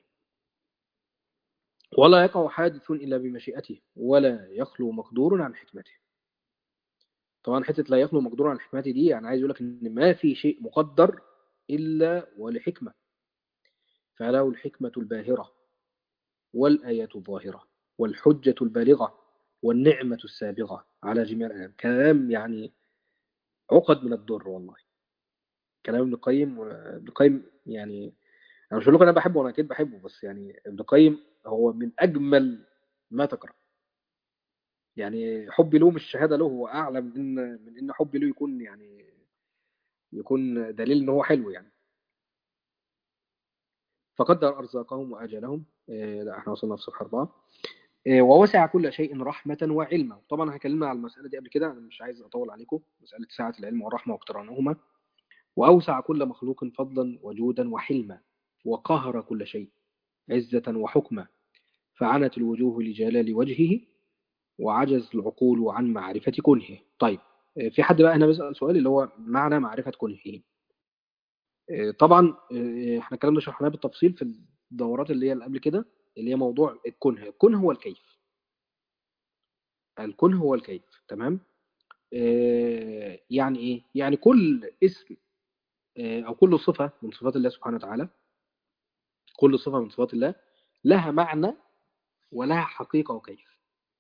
ولا يقع حادث إلا بمشيئته ولا يخلو مقدور عن حكمته طبعا حتة لا يخلو مقدور عن حكمته دي يعني عايز يقول لك إن ما في شيء مقدر إلا ولحكمة فله الحكمة الباهرة والآيات الظاهرة والحجة البالغة والنعمة السابغة على جميع الأيام كلام يعني عقد من الدر والله كلام ابن القيم ابن القيم يعني انا مش هقول لكم انا بحبه وانا اكيد بحبه بس يعني ابن القيم هو من اجمل ما تقرا يعني حبي له مش شهاده له هو اعلى من ان من ان حبي له يكون يعني يكون دليل ان هو حلو يعني فقدر ارزاقهم واجلهم إيه لا احنا وصلنا في صفحه اربعه إيه ووسع كل شيء رحمه وعلما طبعا هكلمنا على المساله دي قبل كده انا مش عايز اطول عليكم مساله سعه العلم والرحمه واقترانهما واوسع كل مخلوق فضلا وجودا وحلما وقهر كل شيء عزه وحكما فعنت الوجوه لجلال وجهه وعجز العقول عن معرفة كنهه طيب في حد بقى هنا بيسأل سؤال اللي هو معنى معرفة كنهه طبعا احنا الكلام ده شرحناه بالتفصيل في الدورات اللي هي اللي قبل كده اللي هي موضوع الكنه الكنه هو الكيف الكنه هو الكيف تمام يعني ايه يعني كل اسم او كل صفة من صفات الله سبحانه وتعالى كل صفة من صفات الله لها معنى ولها حقيقة وكيف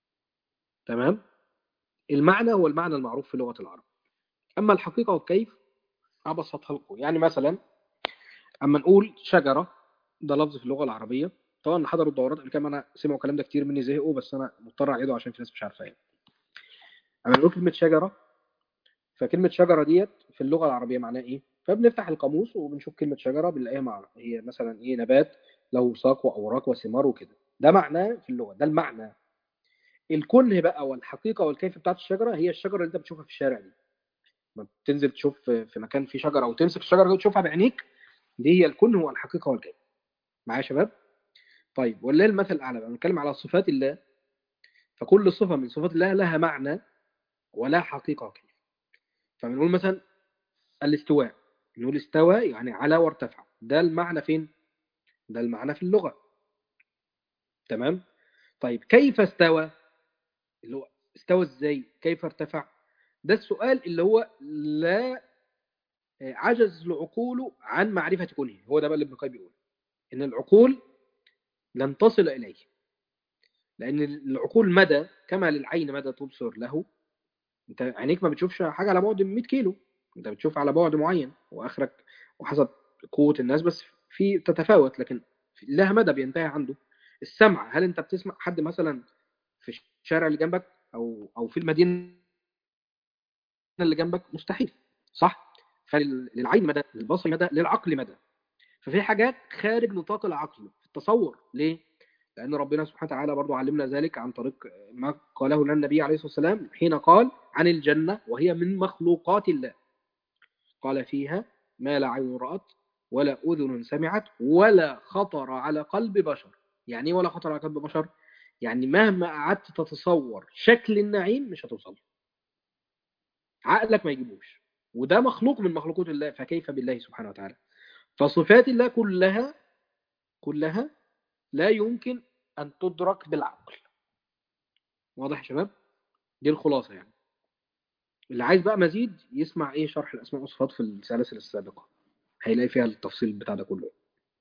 تمام المعنى هو المعنى المعروف في لغة العرب أما الحقيقة والكيف أبسطها لكم يعني مثلا أما نقول شجرة ده لفظ في اللغة العربية طبعا حضروا الدورات قبل كده أنا سمعوا الكلام ده كتير مني زهقوا بس أنا مضطر أعيده عشان في ناس مش عارفة يعني أما نقول كلمة شجرة فكلمة شجرة ديت في اللغة العربية معناها إيه؟ فبنفتح القاموس وبنشوف كلمة شجرة بنلاقيها مع هي مثلا إيه نبات له ساق وأوراق وثمار وكده ده معناه في اللغة ده المعنى الكنه بقى والحقيقة والكيف بتاعت الشجرة هي الشجرة اللي انت بتشوفها في الشارع دي ما بتنزل تشوف في مكان فيه شجرة او تمسك الشجرة دي وتشوفها بعينيك دي هي الكنه والحقيقة والكيف معايا يا شباب طيب ولله المثل الاعلى بقى بنتكلم على صفات الله فكل صفة من صفات الله لها معنى ولا حقيقة وكيف فبنقول مثلا الاستواء نقول استوى يعني على وارتفع ده المعنى فين ده المعنى في اللغة تمام طيب كيف استوى اللي هو استوى ازاي كيف ارتفع ده السؤال اللي هو لا عجز العقول عن معرفة كونه هو ده بقى اللي ابن القيم بيقول ان العقول لن تصل اليه لان العقول مدى كما للعين مدى تبصر له انت عينيك ما بتشوفش حاجة على بعد 100 كيلو انت بتشوف على بعد معين واخرك وحسب قوة الناس بس في تتفاوت لكن لها مدى بينتهي عنده السمع هل انت بتسمع حد مثلا في الشارع اللي جنبك او او في المدينه اللي جنبك مستحيل صح فللعين مدى للبصر مدى للعقل مدى ففي حاجات خارج نطاق العقل في التصور ليه لان ربنا سبحانه وتعالى برضو علمنا ذلك عن طريق ما قاله لنا النبي عليه الصلاه والسلام حين قال عن الجنه وهي من مخلوقات الله قال فيها ما لا عين رأت ولا أذن سمعت ولا خطر على قلب بشر يعني ايه ولا خطر على قلب بشر يعني مهما قعدت تتصور شكل النعيم مش هتوصل عقلك ما يجيبوش وده مخلوق من مخلوقات الله فكيف بالله سبحانه وتعالى فصفات الله كلها كلها لا يمكن أن تدرك بالعقل واضح يا شباب دي الخلاصة يعني اللي عايز بقى مزيد يسمع ايه شرح الأسماء والصفات في السلاسل السابقة هيلاقي فيها التفصيل بتاع ده كله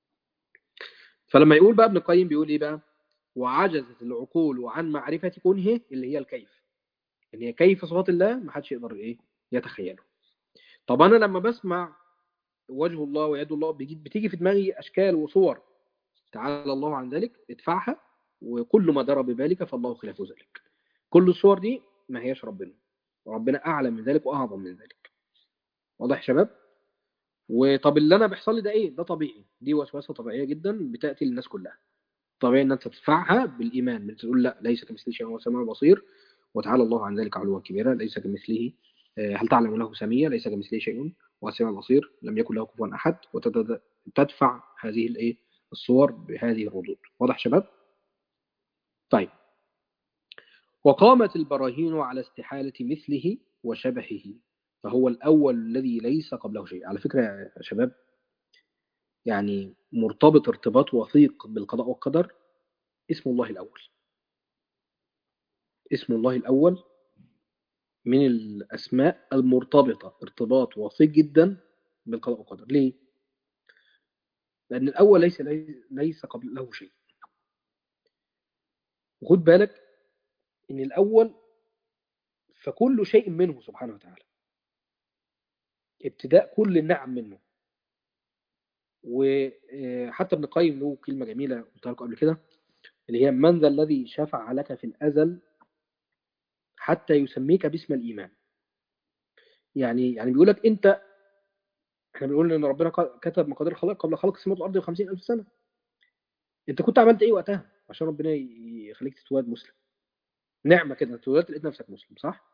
فلما يقول بقى ابن القيم بيقول ايه بقى وعجزت العقول عن معرفة كنه اللي هي الكيف اللي هي كيف صفات الله ما حدش يقدر ايه يتخيله طب انا لما بسمع وجه الله ويد الله بتيجي في دماغي اشكال وصور تعالى الله عن ذلك ادفعها وكل ما درى بذلك فالله خلاف ذلك كل الصور دي ما هياش ربنا وربنا اعلى من ذلك واعظم من ذلك واضح يا شباب وطب اللي انا بيحصل لي ده ايه ده طبيعي دي وسوسه طبيعيه جدا بتاتي للناس كلها طبيعي ان انت تدفعها بالايمان من تقول لا ليس كمثله شيء هو السميع البصير وتعالى الله عن ذلك علوا كبيرا ليس كمثله هل تعلم له سمية ليس كمثله شيء والسميع البصير لم يكن له كفوا احد وتدفع هذه الايه الصور بهذه الردود واضح شباب طيب وقامت البراهين على استحالة مثله وشبهه فهو الأول الذي ليس قبله شيء على فكرة يا شباب يعني مرتبط ارتباط وثيق بالقضاء والقدر اسم الله الأول اسم الله الأول من الأسماء المرتبطة ارتباط وثيق جدا بالقضاء والقدر ليه؟ لأن الأول ليس ليس قبله شيء وخد بالك إن الأول فكل شيء منه سبحانه وتعالى ابتداء كل النعم منه وحتى ابن القيم له كلمة جميلة قلتها لكم قبل كده اللي هي من ذا الذي شفع لك في الأزل حتى يسميك باسم الإيمان يعني يعني بيقول لك أنت احنا بنقول ان ربنا ق- كتب مقادير الخلائق قبل خلق السماوات والارض ب 50000 سنه انت كنت عملت ايه وقتها عشان ربنا ي- يخليك تتولد مسلم نعمه كده اتولدت لقيت نفسك مسلم صح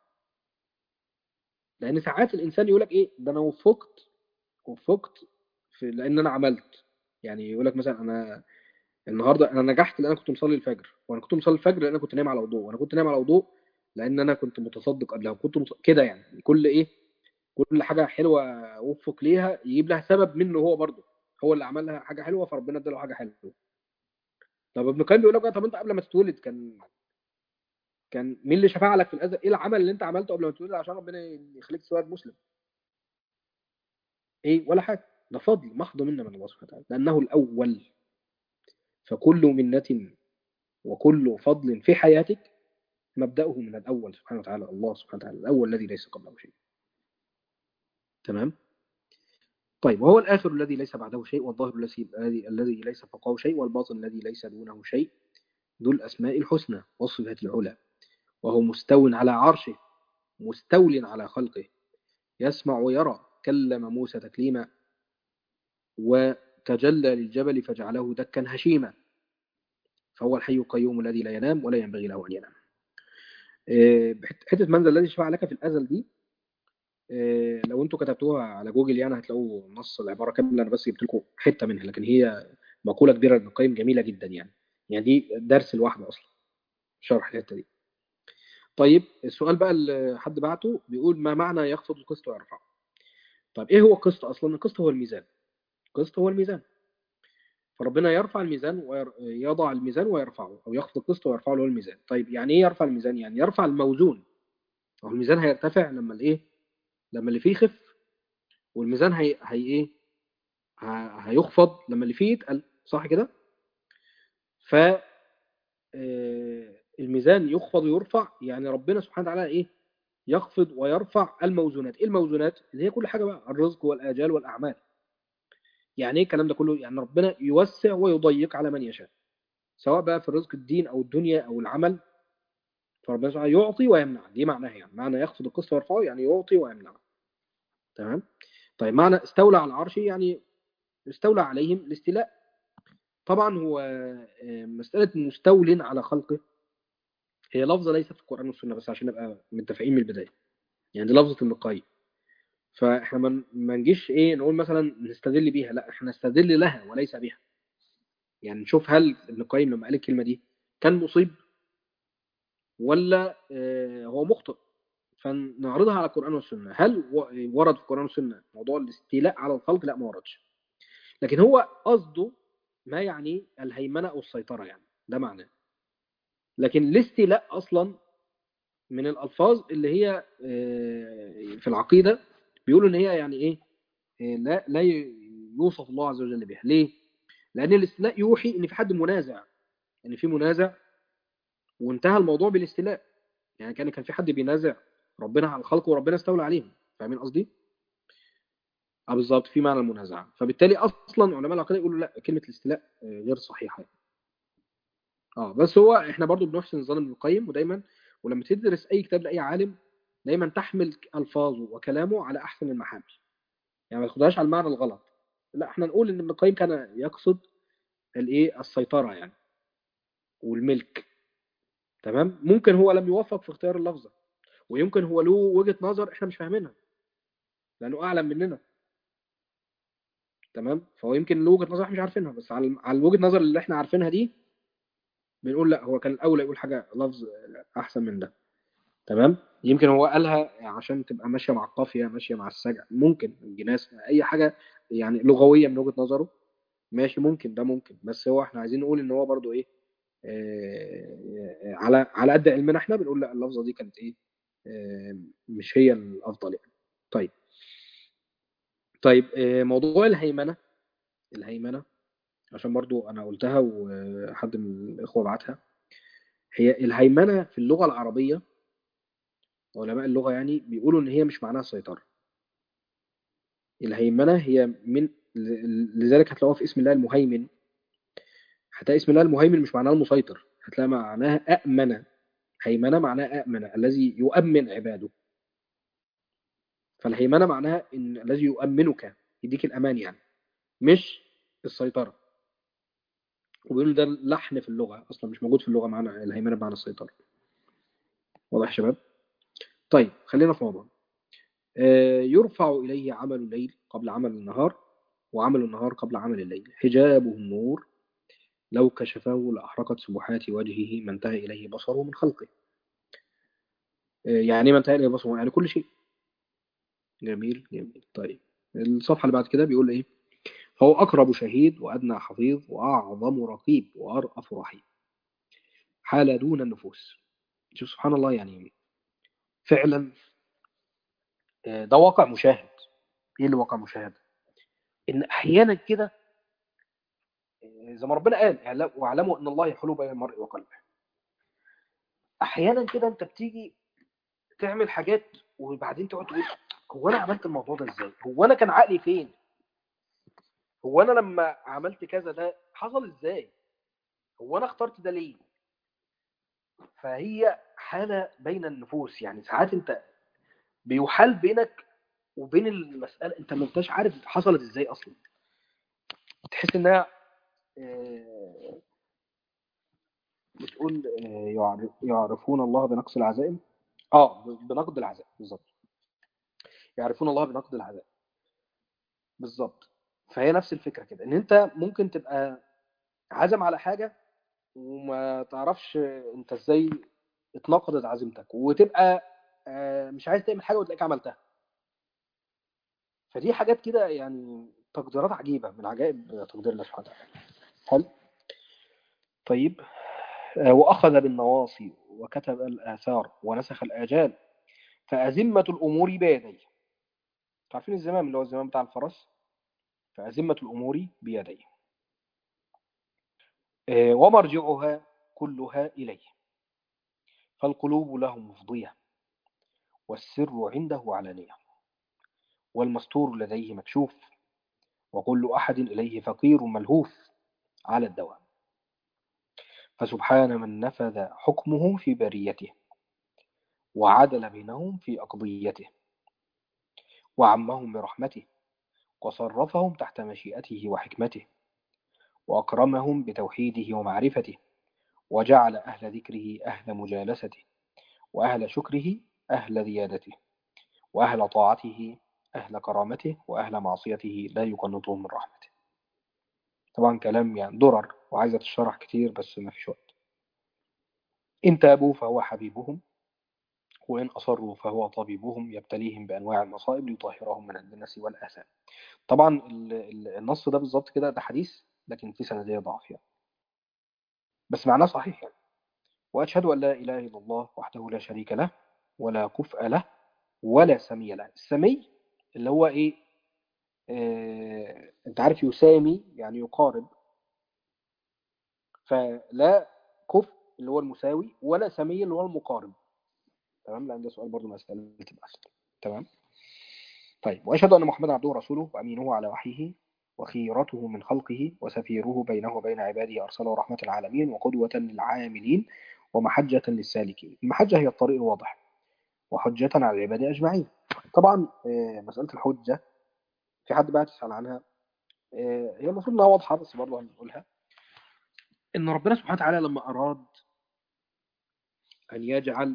لان ساعات الانسان يقول لك ايه ده انا وفقت وفقت في لان انا عملت يعني يقول لك مثلا انا النهارده انا نجحت لان انا كنت مصلي الفجر وانا كنت مصلي الفجر لان انا كنت نايم على وضوء وانا كنت نايم على وضوء لان انا كنت متصدق قبلها وكنت مص... كده يعني كل ايه كل حاجه حلوه وفق ليها يجيب لها سبب منه هو برضه هو اللي عمل لها حاجه حلوه فربنا اداله حاجه حلوه طب ابن القيم بيقول لك بقى، طب انت قبل ما تتولد كان كان مين اللي شفع لك في الازل ايه العمل اللي انت عملته قبل ما تتولد عشان ربنا يخليك تتولد مسلم ايه ولا حاجه ده فضل محض منا من الله سبحانه وتعالى لانه الاول فكل منة وكل فضل في حياتك مبدأه من الأول سبحانه وتعالى الله سبحانه وتعالى الأول الذي ليس قبله شيء تمام طيب وهو الآخر الذي ليس بعده شيء والظاهر الذي الذي الذي ليس فوقه شيء والباطن الذي ليس دونه شيء ذو الأسماء الحسنى والصفات العلى وهو مستو على عرشه مستول على خلقه يسمع ويرى كلم موسى تكليما وتجلى للجبل فجعله دكا هشيما فهو الحي القيوم الذي لا ينام ولا ينبغي له أن ينام إيه، حتة منزل الذي شفع لك في الأزل دي إيه، لو انتوا كتبتوها على جوجل يعني هتلاقوا نص العبارة كاملة أنا بس جبت لكم حتة منها لكن هي مقولة كبيرة لابن القيم جميلة جدا يعني يعني دي درس لوحده أصلا شرح الحتة دي طيب السؤال بقى اللي حد بعته بيقول ما معنى يخفض القسط ويرفعه طيب ايه هو القسط اصلا القسط هو الميزان القسط هو الميزان فربنا يرفع الميزان ويضع الميزان ويرفعه او يخفض القسط ويرفعه اللي هو الميزان طيب يعني ايه يرفع الميزان يعني يرفع الموزون هو الميزان هيرتفع لما الايه لما اللي فيه يخف والميزان هي هي ايه ه- هيخفض لما اللي فيه يتقل صح كده ف آه، الميزان يخفض ويرفع يعني ربنا سبحانه وتعالى ايه يخفض ويرفع الموزونات ايه الموزونات اللي هي كل حاجه بقى الرزق والاجال والاعمال يعني ايه الكلام ده كله يعني ربنا يوسع ويضيق على من يشاء سواء بقى في الرزق الدين او الدنيا او العمل فربنا سبحانه يعطي ويمنع دي معناها يعني معنى يخفض القسط ويرفعه يعني يعطي ويمنع تمام طيب معنى استولى على العرش يعني استولى عليهم الاستيلاء طبعا هو آه، مسألة مستول على خلقه هي لفظة ليست في القرآن والسنة بس عشان نبقى متفقين من البداية يعني دي لفظة ابن القيم فاحنا ما ما نجيش ايه نقول مثلا نستدل بيها لا احنا نستدل لها وليس بها يعني نشوف هل ابن القيم لما قال الكلمة دي كان مصيب ولا آه، هو مخطئ فنعرضها على القرآن والسنة هل و- ورد في القرآن والسنة موضوع الاستيلاء على الخلق لا ما وردش لكن هو قصده ما يعني الهيمنة أو السيطرة يعني ده معناه لكن الاستيلاء أصلا من الألفاظ اللي هي آه، في العقيدة بيقولوا إن هي يعني إيه آه، لا لا يوصف الله عز وجل بها ليه؟ لأن الاستيلاء يوحي إن في حد منازع إن في منازع وانتهى الموضوع بالاستيلاء يعني كان كان في حد بينازع ربنا على الخلق وربنا استولى عليهم فاهمين قصدي؟ اه بالظبط في معنى المنازعة فبالتالي أصلا علماء العقيدة يقولوا لا كلمة الاستيلاء آه، غير صحيحة اه بس هو احنا برضو بنحسن الظن ابن القيم ودايما ولما تدرس اي كتاب لاي عالم دايما تحمل الفاظه وكلامه على احسن المحامل يعني ما تاخدهاش على المعنى الغلط لا احنا نقول ان ابن القيم كان يقصد الايه السيطره يعني والملك تمام ممكن هو لم يوفق في اختيار اللفظه ويمكن هو له وجهه نظر احنا مش فاهمينها لانه اعلم مننا تمام فهو يمكن له وجهه نظر احنا مش عارفينها بس على على وجهه النظر اللي احنا عارفينها دي بنقول لا هو كان الاولى يقول حاجه لفظ احسن من ده تمام يمكن هو قالها عشان تبقى ماشيه مع القافيه ماشيه مع السجع ممكن الجناس اي حاجه يعني لغويه من وجهه نظره ماشي ممكن ده ممكن بس هو احنا عايزين نقول ان هو برضو ايه آه على على قد علمنا احنا بنقول لا اللفظه دي كانت ايه آه مش هي الافضل يعني طيب طيب آه موضوع الهيمنه الهيمنه عشان برضو انا قلتها وحد من الاخوه بعتها هي الهيمنه في اللغه العربيه علماء اللغة يعني بيقولوا إن هي مش معناها السيطرة الهيمنة هي من لذلك هتلاقوها في اسم الله المهيمن هتلاقي اسم الله المهيمن مش معناه المسيطر هتلاقي معناها أأمن هيمنة معناها أأمن الذي يؤمن عباده فالهيمنة معناها إن الذي يؤمنك يديك الأمان يعني مش السيطرة وبيقولوا ده لحن في اللغة أصلا مش موجود في اللغة معنا الهيمنة بمعنى السيطرة واضح يا شباب طيب خلينا في موضوع آه، يرفع إليه عمل الليل قبل عمل النهار وعمل النهار قبل عمل الليل حجابه النور لو كشفه لأحرقت سبحات وجهه ما انتهى إليه بصره من خلقه آه، يعني ما انتهى إليه بصره يعني كل شيء جميل جميل طيب الصفحة اللي بعد كده بيقول إيه فهو أقرب شهيد وأدنى حفيظ وأعظم رقيب وأرأف رحيم حال دون النفوس شوف سبحان الله يعني فعلا آه، ده واقع مشاهد ايه اللي واقع مشاهد ان احيانا كده آه، زي ما ربنا قال اعلم- واعلموا ان الله يحول بين المرء وقلبه احيانا كده انت بتيجي تعمل حاجات وبعدين تقعد تقول هو انا عملت الموضوع ده ازاي هو انا كان عقلي فين هو انا لما عملت كذا ده حصل ازاي هو انا اخترت ده ليه فهي حالة بين النفوس يعني ساعات انت بيحال بينك وبين المسألة انت ما انتش عارف حصلت ازاي اصلا تحس انها آه، بتقول آه، يعرف- يعرفون الله بنقص العزائم اه ب- بنقد العزائم بالظبط يعرفون الله بنقد العزائم بالظبط فهي نفس الفكرة كده ان انت ممكن تبقى عزم على حاجة وما تعرفش انت ازاي اتنقضت عزيمتك وتبقى آه، مش عايز تعمل حاجة وتلاقيك عملتها فدي حاجات كده يعني تقديرات عجيبة من عجائب تقدير الله سبحانه وتعالى حلو طيب آه، وأخذ بالنواصي وكتب الآثار ونسخ الآجال فأزمة الأمور بيديه عارفين الزمام اللي هو الزمام بتاع الفرس فأزمة الأمور بيديه آه، ومرجعها كلها إليه فالقلوب له مفضية والسر عنده علانية والمستور لديه مكشوف وكل أحد إليه فقير ملهوف على الدوام فسبحان من نفذ حكمه في بريته وعدل بينهم في أقضيته وعمهم برحمته وصرفهم تحت مشيئته وحكمته وأكرمهم بتوحيده ومعرفته وجعل أهل ذكره أهل مجالسته وأهل شكره أهل زيادته وأهل طاعته أهل كرامته وأهل معصيته لا يقنطهم من رحمته طبعا كلام يعني درر وعايزة تشرح كتير بس ما فيش وقت إن تابوا فهو حبيبهم وإن أصروا فهو طبيبهم يبتليهم بأنواع المصائب ليطهرهم من الدنس والآثام طبعا ال- ال- النص ده بالظبط كده ده حديث لكن في سندية ضعف يعني بس معناه صحيح يعني وأشهد أن لا إله إلا الله وحده لا شريك له ولا كفء له ولا سمي له السمي اللي هو إيه آه، أنت عارف يسامي يعني يقارب فلا كفء اللي هو المساوي ولا سمي اللي هو المقارب تمام لأن ده سؤال برضو مسألة تبقى أسئلة تمام طيب وأشهد أن محمدا عبده ورسوله وأمينه على وحيه وخيرته من خلقه وسفيره بينه وبين عباده أرسله رحمة العالمين وقدوة للعاملين ومحجة للسالكين المحجة هي الطريق الواضح وحجة على العباد أجمعين طبعا آه، مسألة الحجة في حد بقى تسأل عنها آه، هي المفروض انها واضحة بس برضه هنقولها ان ربنا سبحانه وتعالى لما اراد ان يجعل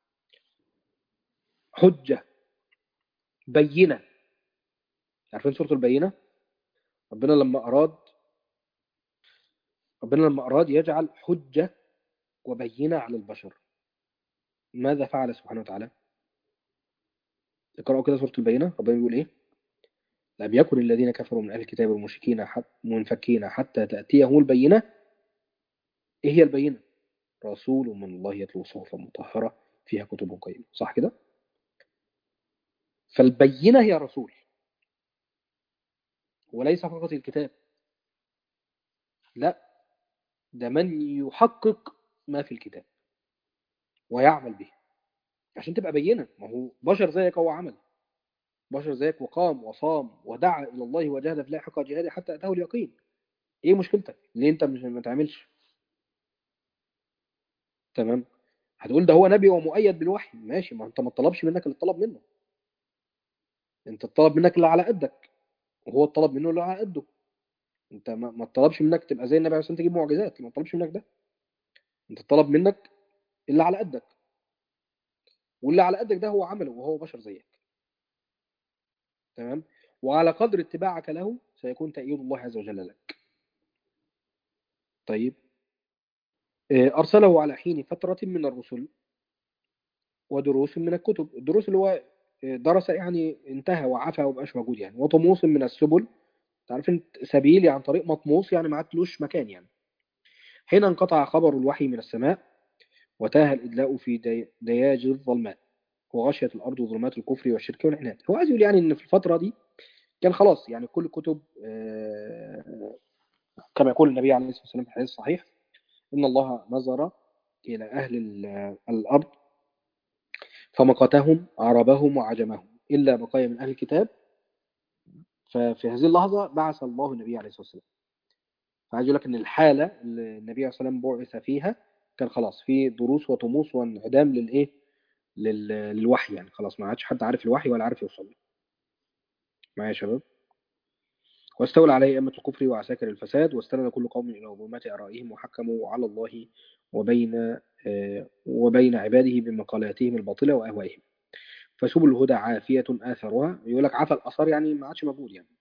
حجة بينة عارفين سورة البينة ربنا لما اراد ربنا لما اراد يجعل حجة وبينة على البشر ماذا فعل سبحانه وتعالى اقرأوا كده سورة البينة ربنا بيقول ايه لم يكن الذين كفروا من اهل الكتاب والمشركين حت منفكين حتى تأتيهم البينة ايه هي البينة رسول من الله يتلو صحفا مطهرة فيها كتب قيمة صح كده فالبينة هي رسول وليس فقط الكتاب لا ده من يحقق ما في الكتاب ويعمل به عشان تبقى بينة ما هو بشر زيك هو عمل بشر زيك وقام وصام ودعا إلى الله وجاهد في الله حق جهاده حتى أتاه اليقين إيه مشكلتك ليه أنت مش ما تعملش تمام هتقول ده هو نبي ومؤيد بالوحي ماشي ما انت ما طلبش منك اللي طلب منه انت الطلب منك اللي على قدك وهو الطلب منه اللي على قده انت ما ما طلبش منك تبقى زي النبي عليه الصلاه والسلام تجيب معجزات ما طلبش منك ده انت طلب منك اللي على قدك واللي على قدك ده هو عمله وهو بشر زيك تمام وعلى قدر اتباعك له سيكون تأييد الله عز وجل لك طيب آه، أرسله على حين فترة من الرسل ودروس من الكتب الدروس اللي هو آه، درس يعني انتهى وعفى ومبقاش موجود يعني وطموس من السبل تعرف انت سبيل يعني طريق مطموس يعني ما عادلوش مكان يعني حين انقطع خبر الوحي من السماء وتاه الإدلاء في دي- دياج الظلماء وغشيت الأرض ظلمات الكفر والشرك والعناد هو عايز يقول يعني إن في الفترة دي كان خلاص يعني كل الكتب آه، كما يقول النبي عليه الصلاة والسلام في الحديث الصحيح إن الله نظر إلى أهل ال- الأرض فمقتهم عربهم وعجمهم إلا بقايا من أهل الكتاب ففي هذه اللحظة بعث الله النبي عليه الصلاة والسلام فعايز يقول لك إن الحالة اللي النبي عليه الصلاة والسلام بعث فيها كان خلاص في دروس وطموس وانعدام للإيه لل- للوحي يعني خلاص ما عادش حد عارف الوحي ولا عارف يوصل له معايا يا شباب واستولى عليه أئمة الكفر وعساكر الفساد واستند كل قوم إلى ظلمات آرائهم وحكموا على الله وبين آه، وبين عباده بمقالاتهم الباطلة وأهوائهم فسبل الهدى عافية آثرها يقول لك عفى الأثر يعني ما عادش موجود يعني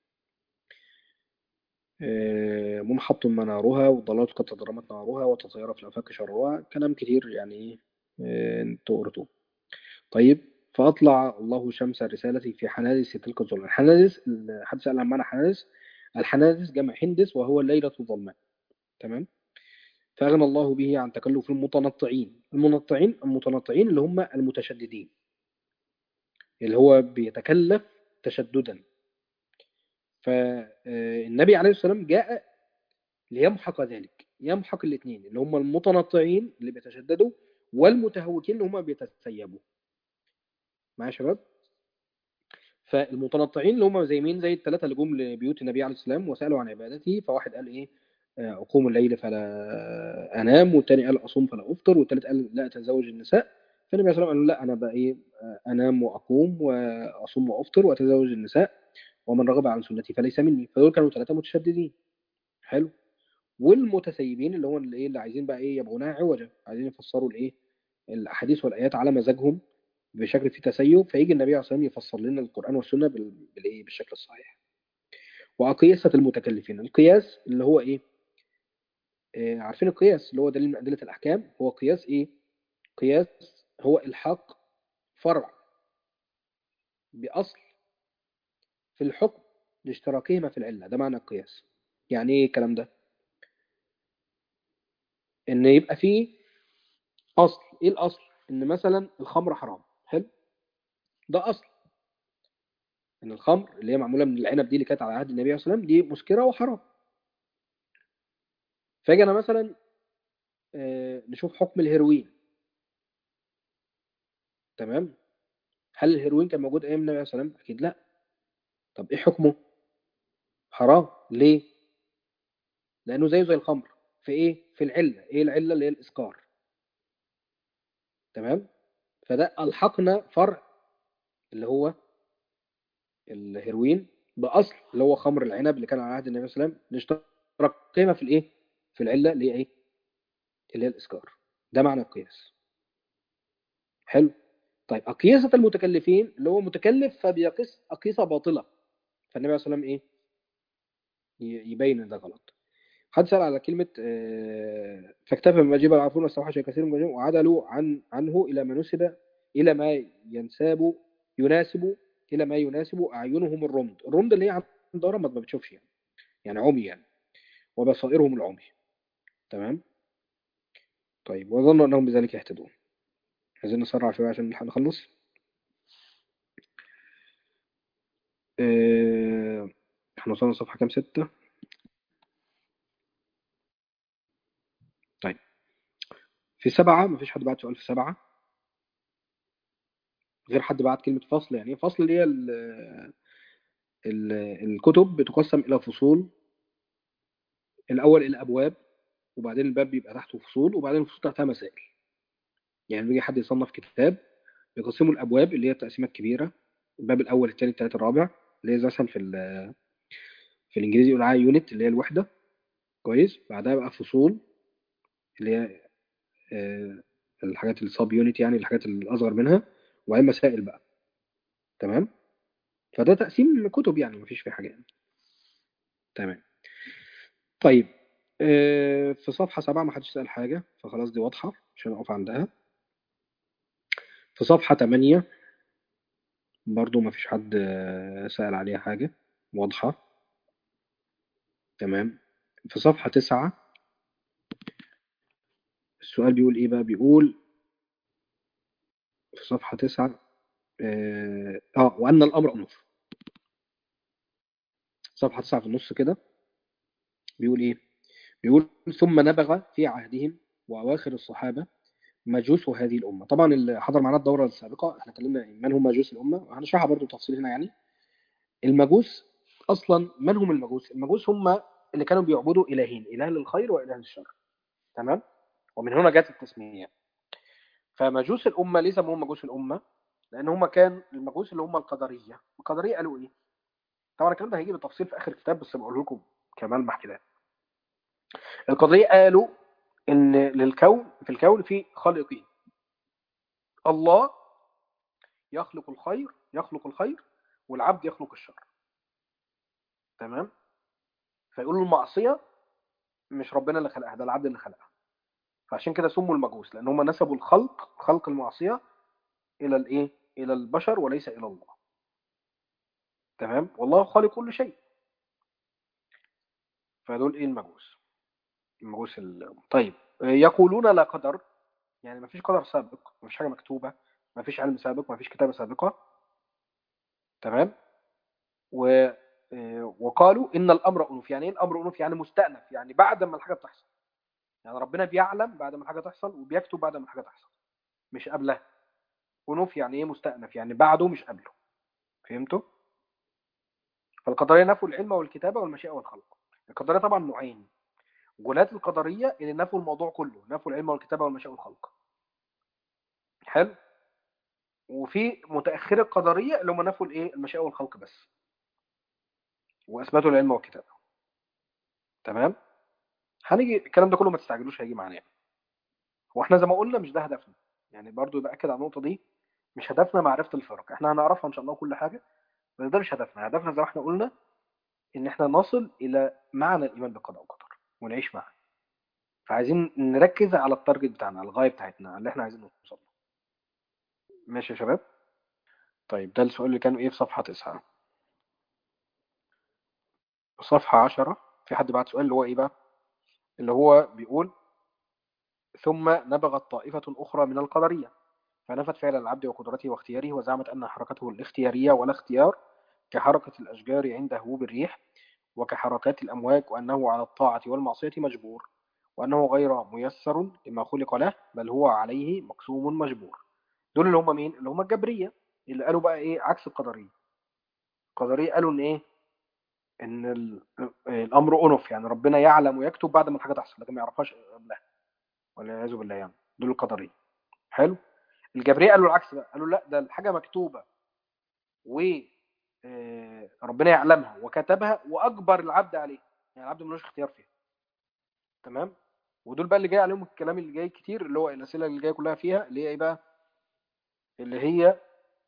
آه، منحط منارها والضلالات قد تضرمت نارها وتطير في الآفاق شرها كلام كتير يعني إيه آه، انتوا قريتوه طيب فأطلع الله شمس الرسالة في حنادس تلك الظلمة الحنادس حد سأل عن معنى حنادس الحنادس جمع حندس وهو الليلة الظلماء تمام فأغنى الله به عن تكلف المتنطعين المنطعين المتنطعين اللي هم المتشددين اللي هو بيتكلف تشددا فالنبي عليه الصلاة والسلام جاء ليمحق ذلك يمحق الاثنين اللي هم المتنطعين اللي بيتشددوا والمتهوكين اللي هم بيتسيبوا معايا يا شباب فالمتنطعين اللي هم زي مين زي الثلاثه اللي جم لبيوت النبي عليه السلام وسالوا عن عبادته فواحد قال ايه آه، اقوم الليل فلا انام والثاني قال اصوم فلا افطر والثالث قال لا اتزوج النساء فالنبي عليه الصلاه والسلام قال لا انا بقى ايه آه، انام واقوم واصوم وافطر واتزوج النساء ومن رغب عن سنتي فليس مني فدول كانوا ثلاثه متشددين حلو والمتسيبين اللي هو اللي ايه اللي عايزين بقى ايه يبغونها عوجا عايزين يفسروا الايه الاحاديث والايات على مزاجهم بشكل فيه تسيب فيجي النبي عليه الصلاه والسلام يفسر لنا القران والسنه بال- بالايه بالشكل الصحيح وأقيسة المتكلفين القياس اللي هو إيه آه، عارفين القياس اللي هو دليل من أدلة الأحكام هو قياس إيه قياس هو إلحاق فرع بأصل في الحكم لاشتراكهما في العلة ده معنى القياس يعني إيه الكلام ده إن يبقى فيه أصل إيه الأصل إن مثلا الخمر حرام حلو ده أصل إن الخمر اللي هي معمولة من العنب دي اللي كانت على عهد النبي عليه الصلاة والسلام دي مسكرة وحرام فاجي أنا مثلا آه، نشوف حكم الهيروين تمام هل الهيروين كان موجود ايام النبي عليه الصلاه والسلام اكيد لا طب ايه حكمه حرام ليه لانه زيه زي الخمر في ايه في العله ايه العله اللي هي الاسكار تمام فده الحقنا فرع اللي هو الهيروين باصل اللي هو خمر العنب اللي كان على عهد النبي صلى الله عليه وسلم نشترك قيمه في الايه في العله اللي هي ايه اللي هي الاسكار ده معنى القياس حلو طيب أقيسة المتكلفين اللي هو متكلف فبيقيس أقيسة باطلة فالنبي عليه الصلاة والسلام إيه ي- يبين ان ده غلط حد سأل على كلمة آه، فاكتفى بما جيب العرفون واستوحش كثير من الجمع وعدلوا عن عنه إلى ما نسب إلى ما ينساب يناسب إلى ما يناسب أعينهم الرمد الرمد اللي هي عندها رمد ما بتشوفش يعني يعني عمي يعني وبصائرهم العمي تمام طيب وظنوا أنهم بذلك يهتدون عايزين نسرع شوية عشان نلحق نخلص آه، احنا وصلنا صفحة كام ستة طيب في سبعة مفيش حد بعت سؤال في سبعة غير حد بعت كلمة فصل يعني إيه فصل اللي هي ال- ال- الكتب بتقسم إلى فصول الأول إلى أبواب وبعدين الباب بيبقى تحته فصول وبعدين الفصول تحتها مسائل يعني بيجي حد يصنف كتاب بيقسموا الأبواب اللي هي التقسيمة الكبيرة الباب الأول الثاني الثالث الرابع اللي هي زي مثلا في ال- في الانجليزي يقول عليها يونت اللي هي الوحده كويس بعدها بقى فصول اللي هي آه، الحاجات السب يونت يعني الحاجات الاصغر منها وبعدين مسائل بقى تمام فده تقسيم كتب يعني مفيش فيه حاجه يعني. تمام طيب آه، في صفحه سبعة ما حدش سأل حاجه فخلاص دي واضحه عشان اقف عندها في صفحه 8 برضو ما فيش حد آه، سأل عليها حاجة واضحة تمام في صفحة تسعة السؤال بيقول إيه بقى بيقول في صفحة تسعة آه, آه وأن الأمر أنف صفحة تسعة في النص كده بيقول إيه بيقول ثم نبغ في عهدهم وأواخر الصحابة مجوس هذه الأمة طبعا اللي حضر معانا الدورة السابقة احنا اتكلمنا من هم مجوس الأمة وهنشرحها برضو تفصيل هنا يعني المجوس أصلا من هم المجوس المجوس هم اللي كانوا بيعبدوا إلهين إله للخير وإله للشر تمام ومن هنا جت التسمية فمجوس الأمة ليه سموهم مجوس الأمة لأن هم كان المجوس اللي هم القدرية القدرية قالوا إيه طبعا الكلام ده هيجي بالتفصيل في آخر الكتاب بس بقول لكم كملمح كده القدرية قالوا إن للكون في الكون في خالقين الله يخلق الخير يخلق الخير والعبد يخلق الشر تمام فيقولوا المعصية مش ربنا اللي خلقها ده العبد اللي خلقها فعشان كده سموا المجوس لان هم نسبوا الخلق خلق المعصيه الى الايه الى البشر وليس الى الله تمام والله خالق كل شيء فدول ايه المجوس المجوس ال... طيب يقولون لا قدر يعني ما فيش قدر سابق ما فيش حاجه مكتوبه ما فيش علم سابق ما فيش كتابه سابقه تمام و وقالوا ان الامر انوف يعني ايه الامر انوف يعني مستأنف يعني بعد ما الحاجه بتحصل يعني ربنا بيعلم بعد ما الحاجه تحصل وبيكتب بعد ما الحاجه تحصل مش قبلها ونوف يعني ايه مستأنف يعني بعده مش قبله فهمتوا فالقدريه نفوا العلم والكتابه والمشيئه والخلق القدريه طبعا نوعين غلاة القدريه اللي نفوا الموضوع كله نفوا العلم والكتابه والمشيئه والخلق حلو وفي متاخر القدريه اللي هم نفوا الايه المشيئه والخلق بس واثبتوا العلم والكتابه تمام هنيجي الكلام ده كله ما تستعجلوش هيجي معانا هو احنا زي ما قلنا مش ده هدفنا يعني برضو باكد على النقطه دي مش هدفنا معرفه الفرق احنا هنعرفها ان شاء الله كل حاجه بس ده مش هدفنا هدفنا زي ما احنا قلنا ان احنا نصل الى معنى الايمان بالقضاء والقدر ونعيش معاه فعايزين نركز على التارجت بتاعنا على الغايه بتاعتنا على اللي احنا عايزين نوصل له ماشي يا شباب طيب ده السؤال اللي كان ايه في صفحه 9 صفحه 10 في حد بعت سؤال اللي هو ايه بقى اللي هو بيقول ثم نبغت طائفة أخرى من القدرية فنفت فعل العبد وقدرته واختياره وزعمت أن حركته الاختيارية ولا اختيار كحركة الأشجار عند هبوب الريح وكحركات الأمواج وأنه على الطاعة والمعصية مجبور وأنه غير ميسر لما خلق له بل هو عليه مقسوم مجبور دول اللي هم مين؟ اللي هم الجبرية اللي قالوا بقى إيه عكس القدرية القدرية قالوا إن إيه؟ إن الأمر أنف يعني ربنا يعلم ويكتب بعد ما الحاجة تحصل لكن ما يعرفهاش قبلها والعياذ بالله يعني دول القدريه حلو الجبريه قالوا العكس بقى قالوا لا ده الحاجه مكتوبه و ربنا يعلمها وكتبها واجبر العبد عليها يعني العبد ملوش اختيار فيها تمام ودول بقى اللي جاي عليهم الكلام اللي جاي كتير اللي هو الاسئله اللي جايه كلها فيها اللي هي ايه بقى اللي هي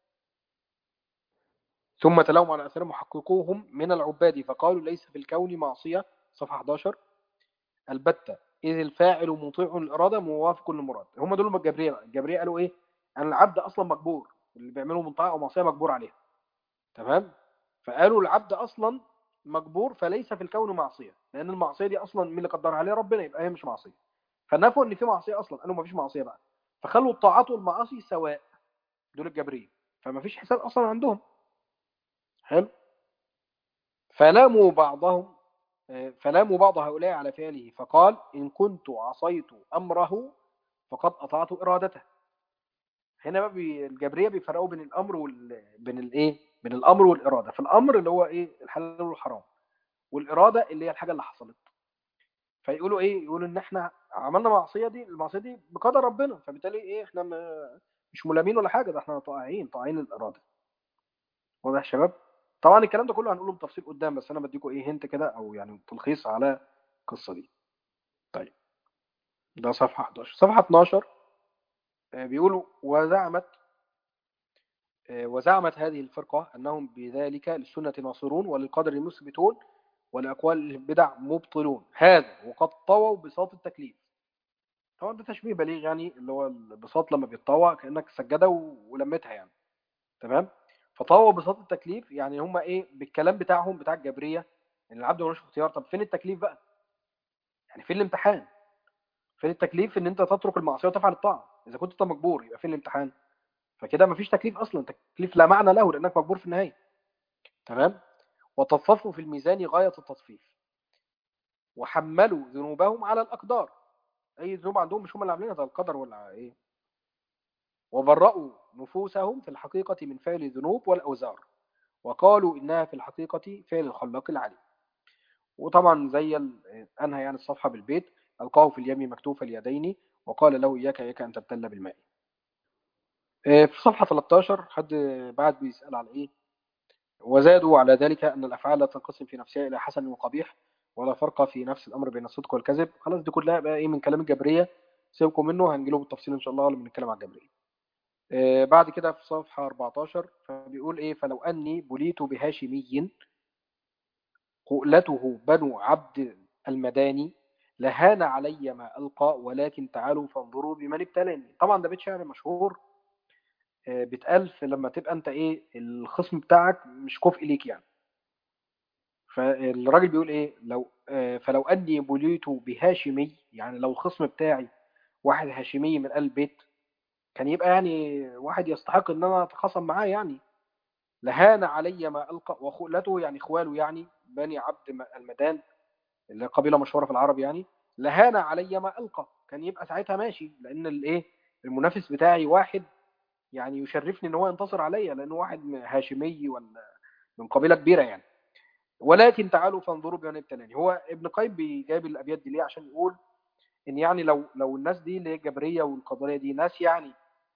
ثم تلاهم على اثار محققوهم من العباد فقالوا ليس في الكون معصيه صفحه 11 البتة إذ الفاعل مطيع الإرادة موافق للمراد هم دول الجبرية بقى الجبرية قالوا إيه أن العبد أصلا مجبور اللي بيعمله من طاعة أو معصية مجبور عليها تمام فقالوا العبد أصلا مجبور فليس في الكون معصية لأن المعصية دي أصلا مين اللي قدرها عليها ربنا يبقى هي مش معصية فنفوا إن في معصية أصلا قالوا ما فيش معصية بقى فخلوا الطاعات والمعاصي سواء دول الجبرية فما فيش حساب أصلا عندهم حلو فلاموا بعضهم فلاموا بعض هؤلاء على فعله فقال إن كنت عصيت أمره فقد أطعت إرادته هنا بقى بي الجبرية بيفرقوا بين الأمر وال... بين الإيه بين الأمر والإرادة فالأمر اللي هو إيه الحلال والحرام والإرادة اللي هي الحاجة اللي حصلت فيقولوا إيه يقولوا إن إحنا عملنا معصية دي المعصية دي بقدر ربنا فبالتالي إيه إحنا م... مش ملامين ولا حاجة ده إحنا طائعين طائعين الإرادة واضح يا شباب طبعا الكلام ده كله هنقوله بتفصيل قدام بس انا بديكم ايه هنت كده او يعني تلخيص على القصه دي طيب ده صفحه 11 صفحه 12 آه، بيقولوا وزعمت آه، وزعمت هذه الفرقة أنهم بذلك للسنة ناصرون وللقدر مثبتون ولأقوال البدع مبطلون هذا وقد طووا بساط التكليف طبعا ده تشبيه بليغ يعني اللي هو البساط لما بيتطوى كأنك سجادة و- ولمتها يعني تمام فطووا بساط التكليف يعني هم ايه بالكلام بتاعهم بتاع الجبرية ان العبد ملوش اختيار طب فين التكليف بقى يعني فين الامتحان فين التكليف ان انت تترك المعصية وتفعل الطاعة اذا كنت انت مجبور يبقى فين الامتحان فكده مفيش تكليف اصلا تكليف لا معنى له لانك مجبور في النهايه تمام وتصفوا في الميزان غايه التصفيف وحملوا ذنوبهم على الاقدار اي ذنوب عندهم مش هم اللي عاملينها ده القدر ولا ايه وبرأوا نفوسهم في الحقيقة من فعل الذنوب والأوزار وقالوا إنها في الحقيقة فعل الخلاق العليم وطبعا زي ال- أنهى يعني الصفحة بالبيت ألقاه في اليم مكتوف اليدين وقال له إياك إياك أن تبتل بالماء آه، في صفحة 13 حد بعد بيسأل على إيه وزادوا على ذلك أن الأفعال لا تنقسم في نفسها إلى حسن وقبيح ولا فرق في نفس الأمر بين الصدق والكذب خلاص دي كلها بقى إيه من كلام الجبرية سيبكم منه هنجيله بالتفصيل إن شاء الله لما نتكلم على الجبرية آه، بعد كده في صفحة 14 فبيقول إيه فلو أني بليت بهاشمي قؤلته بنو عبد المداني لهان علي ما ألقى ولكن تعالوا فانظروا بمن ابتلاني طبعا ده بيت شعر مشهور آه، بيتقال في لما تبقى انت ايه الخصم بتاعك مش كفء ليك يعني فالراجل بيقول ايه لو آه، فلو اني بليت بهاشمي يعني لو الخصم بتاعي واحد هاشمي من قلب بيت كان يبقى يعني واحد يستحق ان انا اتخاصم معاه يعني لهان علي ما القى وخولته يعني اخواله يعني بني عبد م- المدان اللي هي قبيله مشهوره في العرب يعني لهان علي ما القى كان يبقى ساعتها ماشي لان الايه المنافس بتاعي واحد يعني يشرفني ان هو ينتصر عليا لانه واحد م- هاشمي ولا من قبيله كبيره يعني ولكن تعالوا فانظروا بمن ابتلاني هو ابن قيم بيجايب الابيات دي ليه عشان يقول ان يعني لو لو الناس دي اللي هي الجبريه والقدريه دي ناس يعني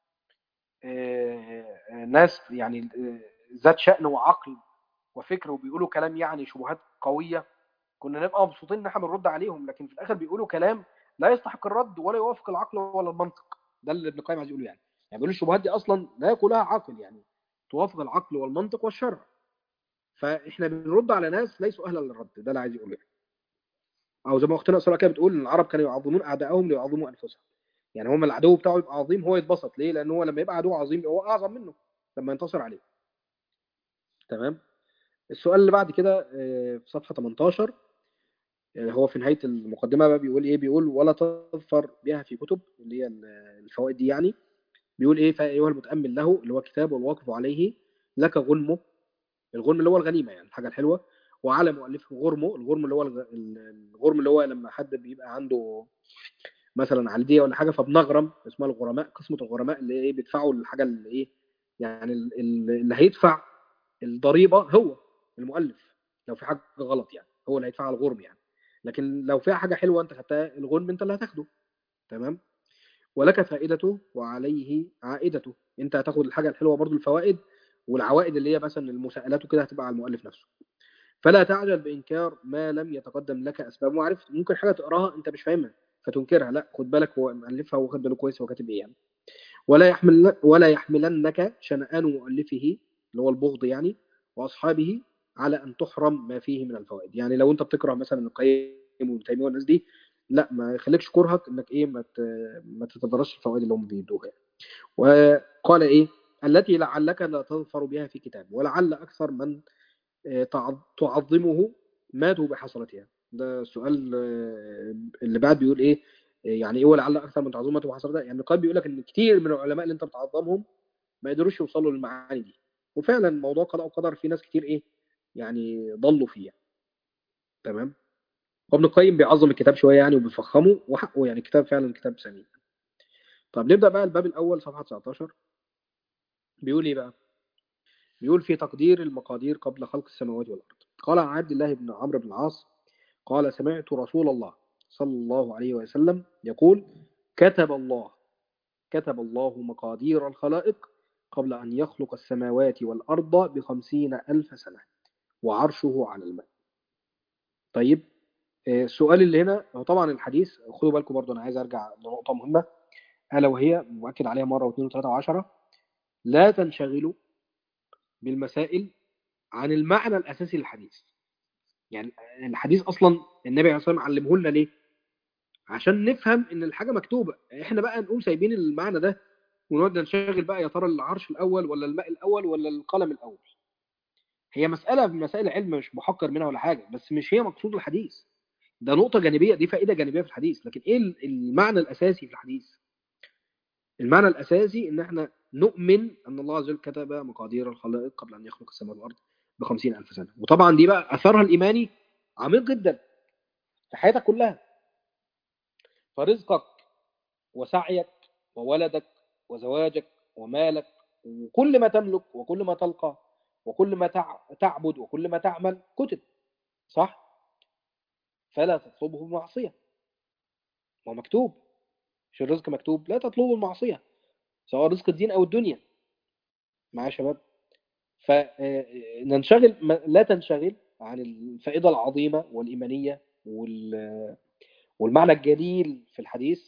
آه، آه، ناس يعني آه، ذات شأن وعقل وفكر وبيقولوا كلام يعني شبهات قويه كنا نبقى مبسوطين ان احنا بنرد عليهم لكن في الاخر بيقولوا كلام لا يستحق الرد ولا يوافق العقل ولا المنطق ده اللي ابن القيم عايز يقوله يعني يعني بيقول الشبهات دي اصلا لا يقولها عاقل يعني توافق العقل والمنطق والشرع فاحنا بنرد على ناس ليسوا اهلا للرد ده اللي عايز يقوله يعني. او زي ما اختنا اسراء كده بتقول ان العرب كانوا يعظمون اعدائهم ليعظموا انفسهم يعني هم العدو بتاعه يبقى عظيم هو يتبسط ليه لان هو لما يبقى عدو عظيم يبقى هو اعظم منه لما ينتصر عليه تمام السؤال اللي بعد كده آه، في صفحه 18 آه، هو في نهايه المقدمه بقى بيقول ايه بيقول ولا تظفر بها في كتب اللي هي الفوائد دي يعني بيقول ايه فايها المتامل له اللي هو كتاب والواقف عليه لك غنمه الغرم اللي هو الغنيمه يعني الحاجه الحلوه وعلى مؤلفه غرمه الغرم اللي هو الغ- الغرم اللي هو لما حد بيبقى عنده مثلا عالديه ولا حاجه فبنغرم اسمها الغرماء قسمه الغرماء اللي ايه بيدفعوا الحاجه اللي ايه يعني ال- ال- اللي هيدفع الضريبه هو المؤلف لو في حاجه غلط يعني هو اللي هيدفع الغرم يعني لكن لو فيها حاجه حلوه انت خدتها الغرم انت اللي هتاخده تمام ولك فائدته وعليه عائدته انت هتاخد الحاجه الحلوه برضو الفوائد والعوائد اللي هي مثلا المساءلات وكده هتبقى على المؤلف نفسه فلا تعجل بانكار ما لم يتقدم لك اسباب معرفه ممكن حاجه تقراها انت مش فاهمها فتنكرها لا خد بالك هو مؤلفها واخد باله كويس هو كاتب ايه يعني ولا يحمل ولا يحملنك شنآن مؤلفه اللي هو البغض يعني واصحابه على ان تحرم ما فيه من الفوائد يعني لو انت بتقرا مثلا القيم وابن تيميه والناس دي لا ما يخليكش كرهك انك ايه ما ت- ما تتدرسش الفوائد اللي هم بيدوها يعني. وقال ايه التي لعلك لا تظفر بها في كتاب ولعل اكثر من آه، تعظ- تعظمه ماتوا بحسرتها ده السؤال آه، اللي بعد بيقول ايه آه، يعني ايه ولعل اكثر من تعظمه ماتوا بحسرتها يعني قد بيقول لك ان كتير من العلماء اللي انت بتعظمهم ما يقدروش يوصلوا للمعاني دي وفعلا موضوع قضاء وقدر في ناس كتير ايه يعني ضلوا فيه يعني. تمام وابن القيم بيعظم الكتاب شويه يعني وبيفخمه وحقه يعني الكتاب فعلا كتاب ثمين طب نبدا بقى الباب الاول صفحه 19 بيقول ايه بقى بيقول في تقدير المقادير قبل خلق السماوات والارض قال عن عبد الله بن عمرو بن العاص قال سمعت رسول الله صلى الله عليه وسلم يقول كتب الله كتب الله مقادير الخلائق قبل أن يخلق السماوات والأرض بخمسين ألف سنة وعرشه على الماء طيب آه، السؤال اللي هنا هو طبعا الحديث خدوا بالكم برضو انا عايز ارجع لنقطه مهمه الا وهي مؤكد عليها مره واثنين وثلاثه وعشره لا تنشغلوا بالمسائل عن المعنى الاساسي للحديث يعني الحديث اصلا النبي عليه الصلاه والسلام علمه لنا ليه عشان نفهم ان الحاجه مكتوبه احنا بقى نقوم سايبين المعنى ده ونقعد ننشغل بقى يا ترى العرش الاول ولا الماء الاول ولا القلم الاول هي مساله من مسائل العلم مش محقر منها ولا حاجه بس مش هي مقصود الحديث ده نقطه جانبيه دي فائده جانبيه في الحديث لكن ايه المعنى الاساسي في الحديث المعنى الاساسي ان احنا نؤمن ان الله عز وجل كتب مقادير الخلائق قبل ان يخلق السماء والارض ب ألف سنه وطبعا دي بقى اثرها الايماني عميق جدا في حياتك كلها فرزقك وسعيك وولدك وزواجك ومالك وكل ما تملك وكل ما تلقى وكل ما تع- تعبد وكل ما تعمل كتب صح فلا تطلبه بمعصية هو مكتوب مش الرزق مكتوب لا تطلبه المعصية سواء رزق الدين أو الدنيا معايا يا شباب فننشغل لا تنشغل عن الفائدة العظيمة والإيمانية وال- والمعنى الجليل في الحديث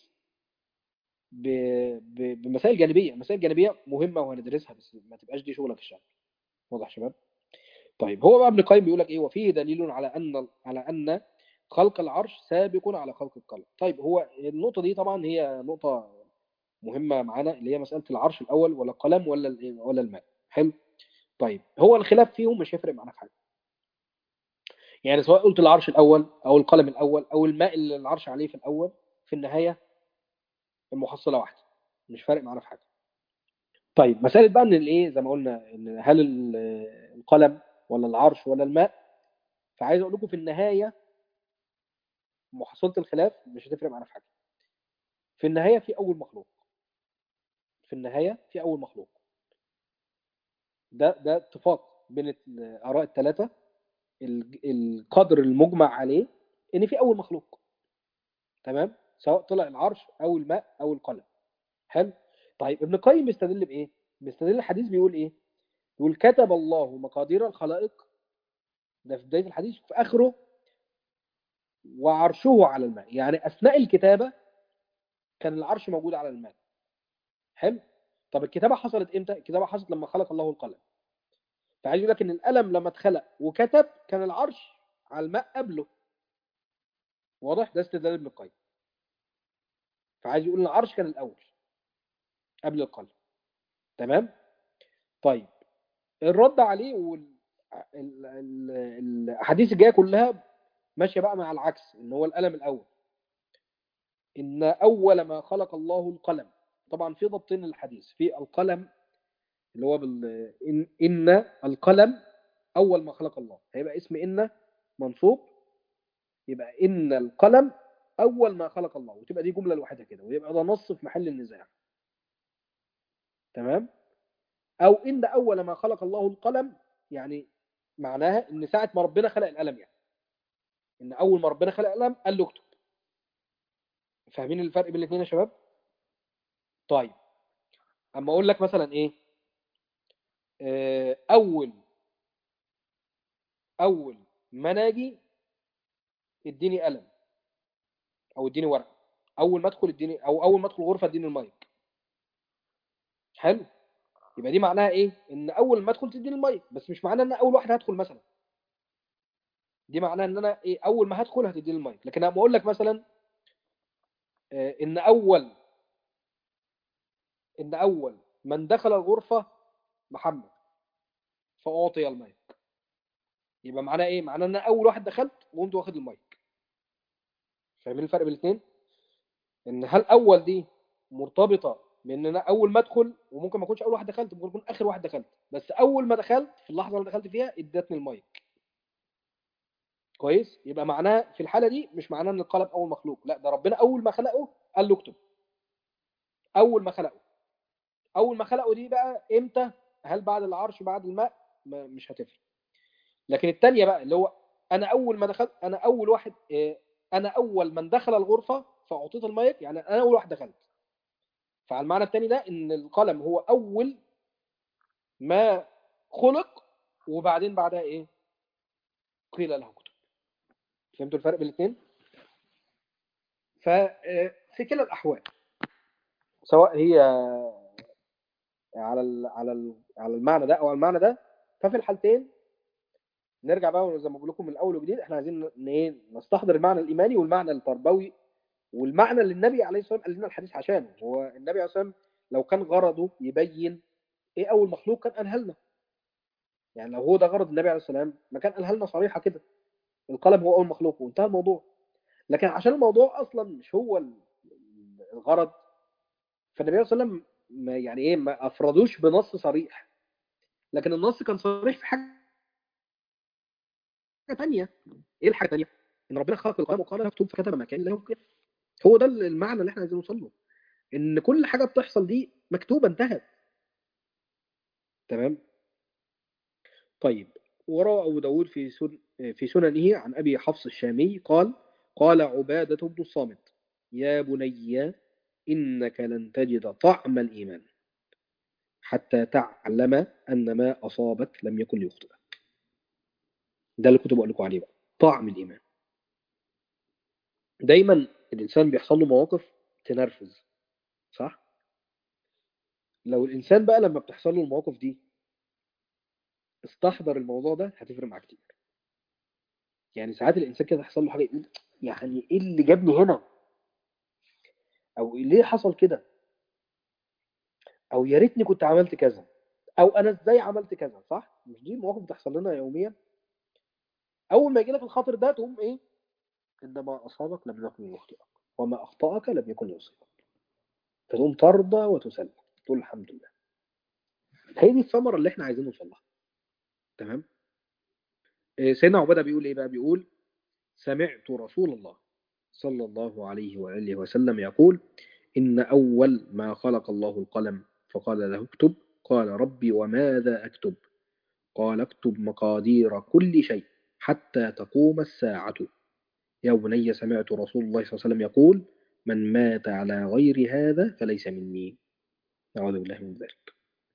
ب- ب- بمسائل جانبية مسائل جانبية مهمة وهندرسها بس ما تبقاش دي شغلك الشغل واضح يا شباب طيب هو بقى ابن القيم بيقول لك ايه وفيه دليل على ان على ان خلق العرش سابق على خلق القلم طيب هو النقطة دي طبعا هي نقطة مهمة معانا اللي هي مسألة العرش الأول ولا القلم ولا ال- ولا الماء حلو طيب هو الخلاف فيهم مش هيفرق معانا في حاجة يعني سواء قلت العرش الأول أو القلم الأول أو الماء اللي العرش عليه في الأول في النهاية المحصلة واحدة مش فارق معانا في حاجة طيب مسألة بقى ان الايه زي ما قلنا ان هل ال- القلم ولا العرش ولا الماء فعايز اقول لكم في النهاية محصلة الخلاف مش هتفرق معانا في حاجة في النهاية في أول مخلوق في النهاية في أول مخلوق ده ده اتفاق بين الآراء الثلاثة ال- القدر المجمع عليه إن في أول مخلوق تمام سواء طلع العرش أو الماء أو القلم حلو طيب ابن القيم بيستدل بإيه؟ بيستدل الحديث بيقول إيه؟ يقول كتب الله مقادير الخلائق ده في بداية الحديث في آخره وعرشه على الماء يعني أثناء الكتابة كان العرش موجود على الماء حلو طب الكتابة حصلت امتى الكتابة حصلت لما خلق الله القلم فعايز يقول لك ان القلم لما اتخلق وكتب كان العرش على الماء قبله واضح ده استدلال ابن القيم فعايز يقول ان العرش كان الاول قبل القلم تمام طيب الرد عليه وال ال- ال- الاحاديث الجايه كلها ماشيه بقى مع العكس ان هو القلم الاول ان اول ما خلق الله القلم طبعا في ضبطين للحديث في القلم اللي هو بال إن, ان القلم اول ما خلق الله هيبقى اسم ان منصوب يبقى ان القلم اول ما خلق الله وتبقى دي جمله لوحدها كده ويبقى ده نص في محل النزاع تمام او ان اول ما خلق الله القلم يعني معناها ان ساعه ما ربنا خلق القلم يعني ان اول ما ربنا خلق القلم قال له اكتب فاهمين الفرق بين الاثنين يا شباب طيب اما اقول لك مثلا ايه آه، اول اول ما ناجي اديني قلم او اديني ورقه اول ما ادخل اديني او اول ما ادخل غرفه اديني المايك حلو يبقى دي معناها ايه ان اول ما ادخل تديني المايك بس مش معناه ان أنا اول واحد هدخل مثلا دي معناها ان انا ايه اول ما هدخل هتديني المايك لكن انا بقول لك مثلا آه، ان اول ان اول من دخل الغرفه محمد فاعطي المايك يبقى معناه ايه معناه ان انا اول واحد دخلت وقمت واخد المايك فاهمين الفرق بين الاثنين ان هل اول دي مرتبطه بان انا اول ما ادخل وممكن ما اكونش اول واحد دخلت ممكن اكون اخر واحد دخلت بس اول ما دخلت في اللحظه اللي دخلت فيها ادتني المايك كويس يبقى معناه في الحاله دي مش معناه ان القلم اول مخلوق لا ده ربنا اول ما خلقه قال له اكتب اول ما خلقه اول ما خلقه دي بقى امتى هل بعد العرش بعد الماء ما مش هتفرق لكن الثانيه بقى اللي هو انا اول ما دخلت انا اول واحد إيه، انا اول من دخل الغرفه فاعطيت المايك يعني انا اول واحد دخلت فعلى المعنى الثاني ده ان القلم هو اول ما خلق وبعدين بعدها ايه قيل له اكتب فهمتوا الفرق بين الاثنين ففي كلا الاحوال سواء هي على ال على ال على المعنى ده او على المعنى ده ففي الحالتين نرجع بقى زي ما بقول لكم من الاول وجديد احنا عايزين ن- ايه نستحضر المعنى الايماني والمعنى التربوي والمعنى اللي النبي عليه الصلاه والسلام قال لنا الحديث عشانه هو النبي عليه الصلاه والسلام لو كان غرضه يبين ايه اول مخلوق كان قالها لنا يعني لو هو ده غرض النبي عليه الصلاه والسلام ما كان قالها لنا صريحه كده القلم هو اول مخلوق وانتهى الموضوع لكن عشان الموضوع اصلا مش هو ال- الغرض فالنبي صلى الله عليه وسلم ما يعني ايه ما افردوش بنص صريح لكن النص كان صريح في حاجه ثانيه ايه الحاجه الثانيه ان ربنا خلق القلم وقال له اكتب فكتب ما كان له يكتب. هو ده المعنى اللي احنا عايزين نوصل له ان كل حاجه بتحصل دي مكتوبه انتهت تمام طيب وروى ابو داود في سن في سننه عن ابي حفص الشامي قال قال عباده بن الصامت يا بني انك لن تجد طعم الايمان حتى تعلم ان ما اصابك لم يكن ليخطئك ده اللي كنت بقول لكم عليه بقى طعم الايمان دايما الانسان بيحصل له مواقف تنرفز صح لو الانسان بقى لما بتحصل له المواقف دي استحضر الموضوع ده هتفرق معاه كتير يعني ساعات الانسان كده يحصل له حاجه يقول يعني ايه اللي جابني هنا او ليه حصل كده او يا ريتني كنت عملت كذا او انا ازاي عملت كذا صح مش دي مواقف بتحصل لنا يوميا اول ما يجي لك الخاطر ده تقوم ايه انما اصابك لم يكن ليخطئك وما اخطاك لم يكن ليصيبك فتقوم ترضى وتسلم تقول الحمد لله هي دي الثمره اللي احنا عايزين نوصل لها تمام إيه، سيدنا عباده بيقول ايه بقى بيقول سمعت رسول الله صلى الله عليه واله وسلم يقول ان اول ما خلق الله القلم فقال له اكتب قال ربي وماذا اكتب قال اكتب مقادير كل شيء حتى تقوم الساعه يا بني سمعت رسول الله صلى الله عليه وسلم يقول من مات على غير هذا فليس مني نعوذ بالله من ذلك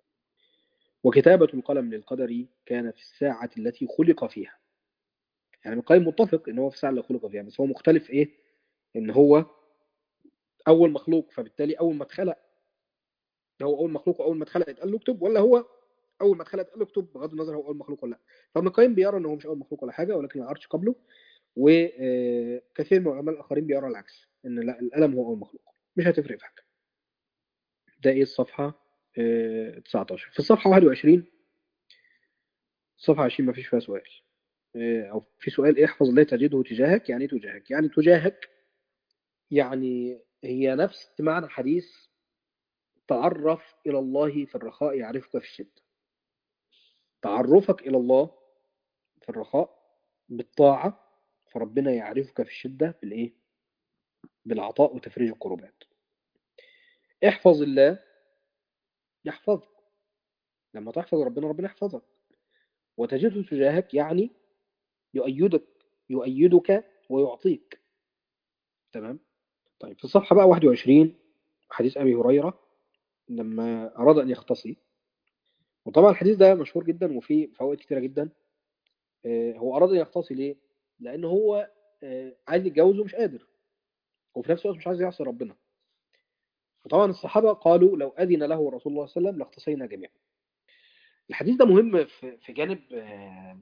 وكتابة القلم للقدر كان في الساعة التي خلق فيها يعني ابن القيم متفق ان هو في الساعة اللي خلق فيها بس هو مختلف ايه ان هو اول مخلوق فبالتالي اول ما اتخلق هو اول مخلوق واول ما اتخلق اتقال له اكتب ولا هو اول ما اتخلق اتقال له اكتب بغض النظر هو اول مخلوق ولا لا فابن القيم بيرى ان هو مش اول مخلوق ولا حاجه ولكن العرش قبله وكثير من العلماء الاخرين بيرى العكس ان لا القلم هو اول مخلوق مش هتفرق في حاجه ده ايه الصفحه آه، 19 في الصفحه 21 الصفحه 20 ما فيش فيها سؤال آه، او في سؤال إيه؟ احفظ لا تجده تجاهك يعني إيه تجاهك يعني تجاهك يعني هي نفس معنى حديث تعرف الى الله في الرخاء يعرفك في الشده تعرفك الى الله في الرخاء بالطاعه فربنا يعرفك في الشده بالايه بالعطاء وتفريج الكربات احفظ الله يحفظك لما تحفظ ربنا ربنا يحفظك وتجده تجاهك يعني يؤيدك يؤيدك ويعطيك تمام طيب في الصفحة بقى 21 حديث أبي هريرة لما أراد أن يختصي وطبعا الحديث ده مشهور جدا وفيه فوائد كتيرة جدا آه، هو أراد أن يختصي ليه؟ لأن هو آه، عايز يتجوز ومش قادر وفي نفس الوقت مش عايز يعصي ربنا وطبعا الصحابة قالوا لو أذن له رسول الله صلى الله عليه وسلم لاختصينا جميعا الحديث ده مهم في في جانب آه،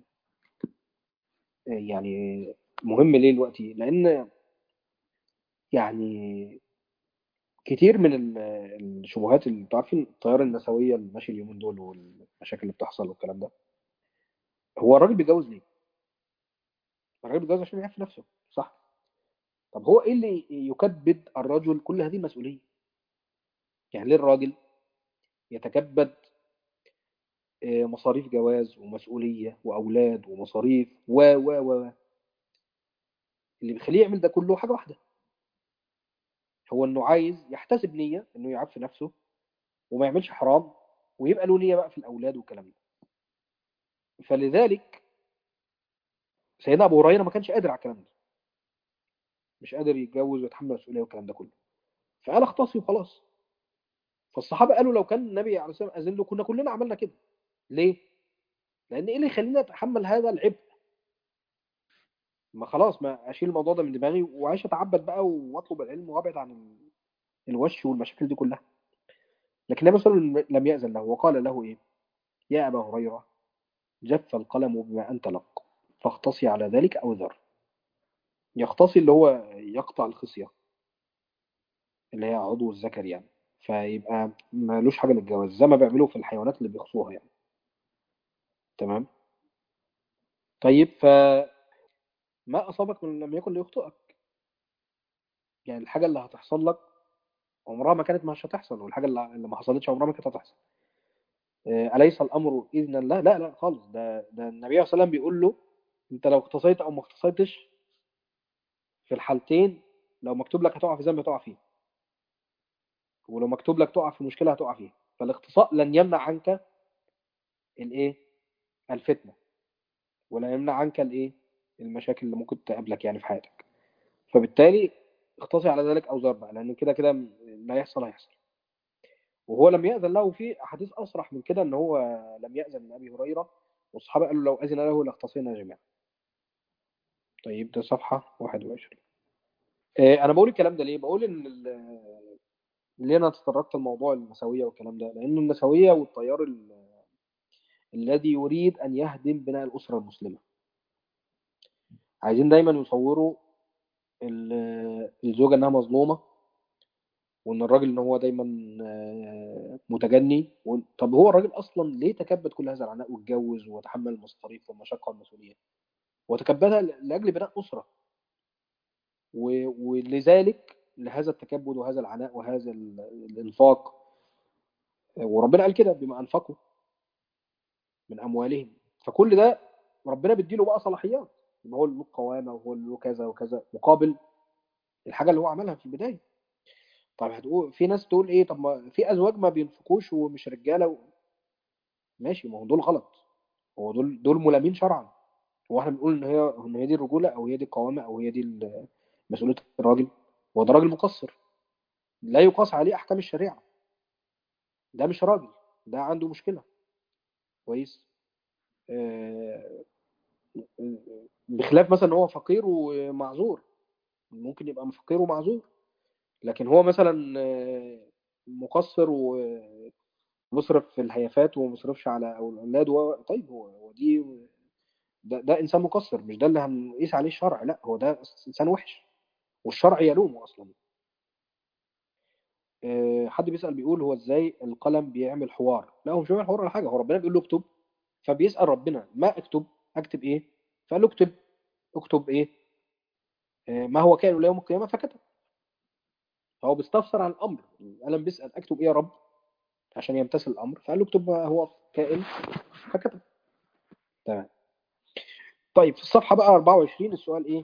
آه، يعني مهم ليه دلوقتي لأن يعني كتير من ال- الشبهات اللي انتوا عارفين التيار النسوية اللي ماشي اليومين دول والمشاكل اللي بتحصل والكلام ده هو الراجل بيتجوز ليه؟ الراجل بيتجوز عشان يعرف نفسه صح؟ طب هو ايه اللي يكبد الرجل كل هذه المسؤولية؟ يعني ليه الراجل يتكبد آه، مصاريف جواز ومسؤولية وأولاد ومصاريف و و و اللي بيخليه يعمل ده كله حاجة واحدة هو إنه عايز يحتسب نية إنه يعفي نفسه وما يعملش حرام ويبقى له نية بقى في الأولاد والكلام ده فلذلك سيدنا أبو هريرة ما كانش قادر على الكلام ده مش قادر يتجوز ويتحمل مسؤولية والكلام ده كله فقال اختصي وخلاص فالصحابة قالوا لو كان النبي عليه الصلاة والسلام أذن له كنا كلنا عملنا كده ليه؟ لأن إيه اللي يخلينا نتحمل هذا العبء ما خلاص ما اشيل الموضوع ده من دماغي وعايش اتعبد بقى واطلب العلم وابعد عن ال- الوش والمشاكل دي كلها لكن النبي صلى الله عليه وسلم لم يأذن له وقال له ايه يا ابا هريره جف القلم بما انت لق فاختصي على ذلك او ذر يختصي اللي هو يقطع الخصيه اللي هي عضو الذكر يعني فيبقى مالوش حاجه للجواز زي ما بيعملوا في الحيوانات اللي بيخصوها يعني تمام طيب فما اصابك من لم يكن ليخطئك يعني الحاجه اللي هتحصل لك عمرها ما كانت مش هتحصل والحاجه اللي اللي ما حصلتش عمرها ما كانت هتحصل آه، اليس الامر اذن الله لا لا خالص ده ده النبي صلى الله عليه وسلم بيقول له انت لو اختصيت او ما اختصيتش في الحالتين لو مكتوب لك هتقع في ذنب هتقع فيه ولو مكتوب لك تقع في مشكله هتقع فيها فالاختصاء لن يمنع عنك الايه الفتنه ولا يمنع عنك الايه المشاكل اللي ممكن تقابلك يعني في حياتك فبالتالي اختصي على ذلك او ضرب لان كده كده لا يحصل هيحصل وهو لم يأذن له في احاديث اصرح من كده ان هو لم يأذن لابي هريره والصحابه قالوا لو اذن له لاختصينا جميعا طيب ده صفحه 21 آه، انا بقول الكلام ده ليه بقول ان ال- ليه انا تطرقت لموضوع النسويه والكلام ده لان النسويه والتيار ال- الذي يريد ان يهدم بناء الاسره المسلمه عايزين دايما يصوروا ال- الزوجه انها مظلومه وان الراجل ان هو دايما آه، متجني و- طب هو الراجل اصلا ليه تكبد كل هذا العناء واتجوز وتحمل المصاريف والمشقه والمسؤوليه وتكبدها ل- لاجل بناء اسره و- ولذلك لهذا التكبد وهذا العناء وهذا ال- الانفاق وربنا قال كده بما انفقوا من اموالهم فكل ده ربنا بيديله بقى صلاحيات يبقى هو اللي له قوامه وهو اللي له كذا وكذا مقابل الحاجه اللي هو عملها في البدايه طب هتقول في ناس تقول ايه طب ما في ازواج ما بينفقوش ومش رجاله و... ماشي ما هو دول غلط هو دول دول ملامين شرعا هو احنا بنقول ان هي ان هي دي الرجوله او هي دي القوامه او هي دي ال- مسؤوليه الراجل هو ده راجل مقصر لا يقاس عليه احكام الشريعه ده مش راجل ده عنده مشكله كويس آه، بخلاف مثلا ان هو فقير ومعذور ممكن يبقى فقير ومعذور لكن هو مثلا آه، مقصر ومصرف في الهيافات وما بيصرفش على اولاد و... طيب هو هو دي ده, ده انسان مقصر مش ده اللي هنقيس عليه الشرع لا هو ده انسان وحش والشرع يلومه اصلا آه، حد بيسأل بيقول هو ازاي القلم بيعمل حوار لا هو مش بيعمل حوار ولا حاجه هو ربنا بيقول له اكتب فبيسأل ربنا ما اكتب اكتب ايه فقال له اكتب اكتب ايه آه، ما هو كائن الى يوم القيامه فكتب فهو بيستفسر عن الامر القلم بيسأل اكتب ايه يا رب عشان يمتثل الامر فقال له اكتب ما هو كائن فكتب تمام طيب في الصفحه بقى 24 السؤال ايه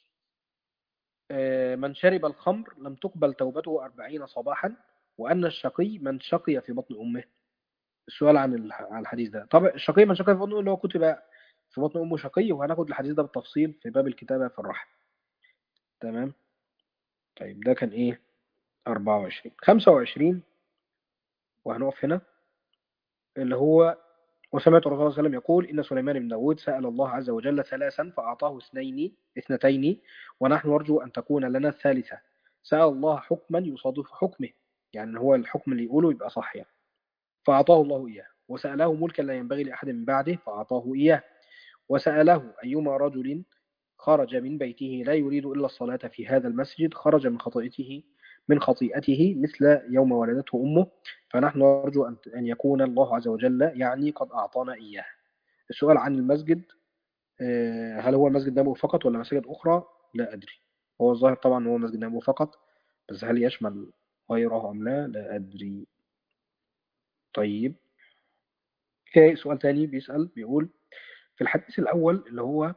آه، من شرب الخمر لم تقبل توبته أربعين صباحا وأن الشقي من شقي في بطن أمه السؤال عن الح- عن الحديث ده طبعا الشقي من شقي في بطن أمه اللي هو كتب في بطن أمه شقي وهناخد الحديث ده بالتفصيل في باب الكتابة في الرحم تمام طيب ده كان إيه 24 25 وهنقف هنا اللي هو وسمعت الرسول صلى الله عليه وسلم يقول إن سليمان بن داود سأل الله عز وجل ثلاثا فأعطاه اثنين اثنتين ونحن نرجو أن تكون لنا الثالثة سأل الله حكما يصادف حكمه يعني هو الحكم اللي يقوله يبقى صح يعني فأعطاه الله إياه وسأله ملكا لا ينبغي لأحد من بعده فأعطاه إياه وسأله أيما رجل خرج من بيته لا يريد إلا الصلاة في هذا المسجد خرج من خطيئته من خطيئته مثل يوم ولدته أمه فنحن نرجو أن أن يكون الله عز وجل يعني قد أعطانا إياه السؤال عن المسجد آه، هل هو المسجد النبوي فقط ولا مساجد أخرى لا أدري هو الظاهر طبعا هو مسجد النبوي فقط بس هل يشمل غيره أم لا لا أدري طيب في سؤال تاني بيسأل بيقول في الحديث الأول اللي هو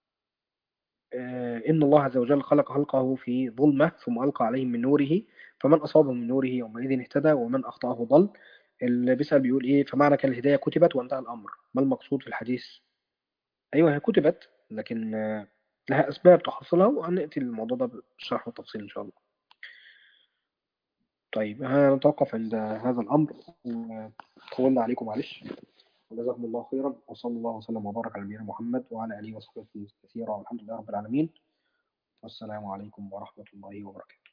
آه، إن الله عز وجل خلق خلقه في ظلمة ثم ألقى عليهم من نوره فمن أصابه من نوره يومئذ اهتدى ومن أخطأه ضل اللي بيسأل بيقول إيه فمعنى كان الهداية كتبت وانتهى الأمر ما المقصود في الحديث أيوه هي كتبت لكن آه، لها أسباب تحصلها وهنأتي للموضوع ده بالشرح والتفصيل إن شاء الله طيب هنتوقف عند هذا الأمر وطولنا عليكم معلش وجزاكم الله خيرا وصلى الله وسلم وبارك على نبينا محمد وعلى آله وصحبه وسلم كثيرا والحمد لله رب العالمين والسلام عليكم ورحمة الله وبركاته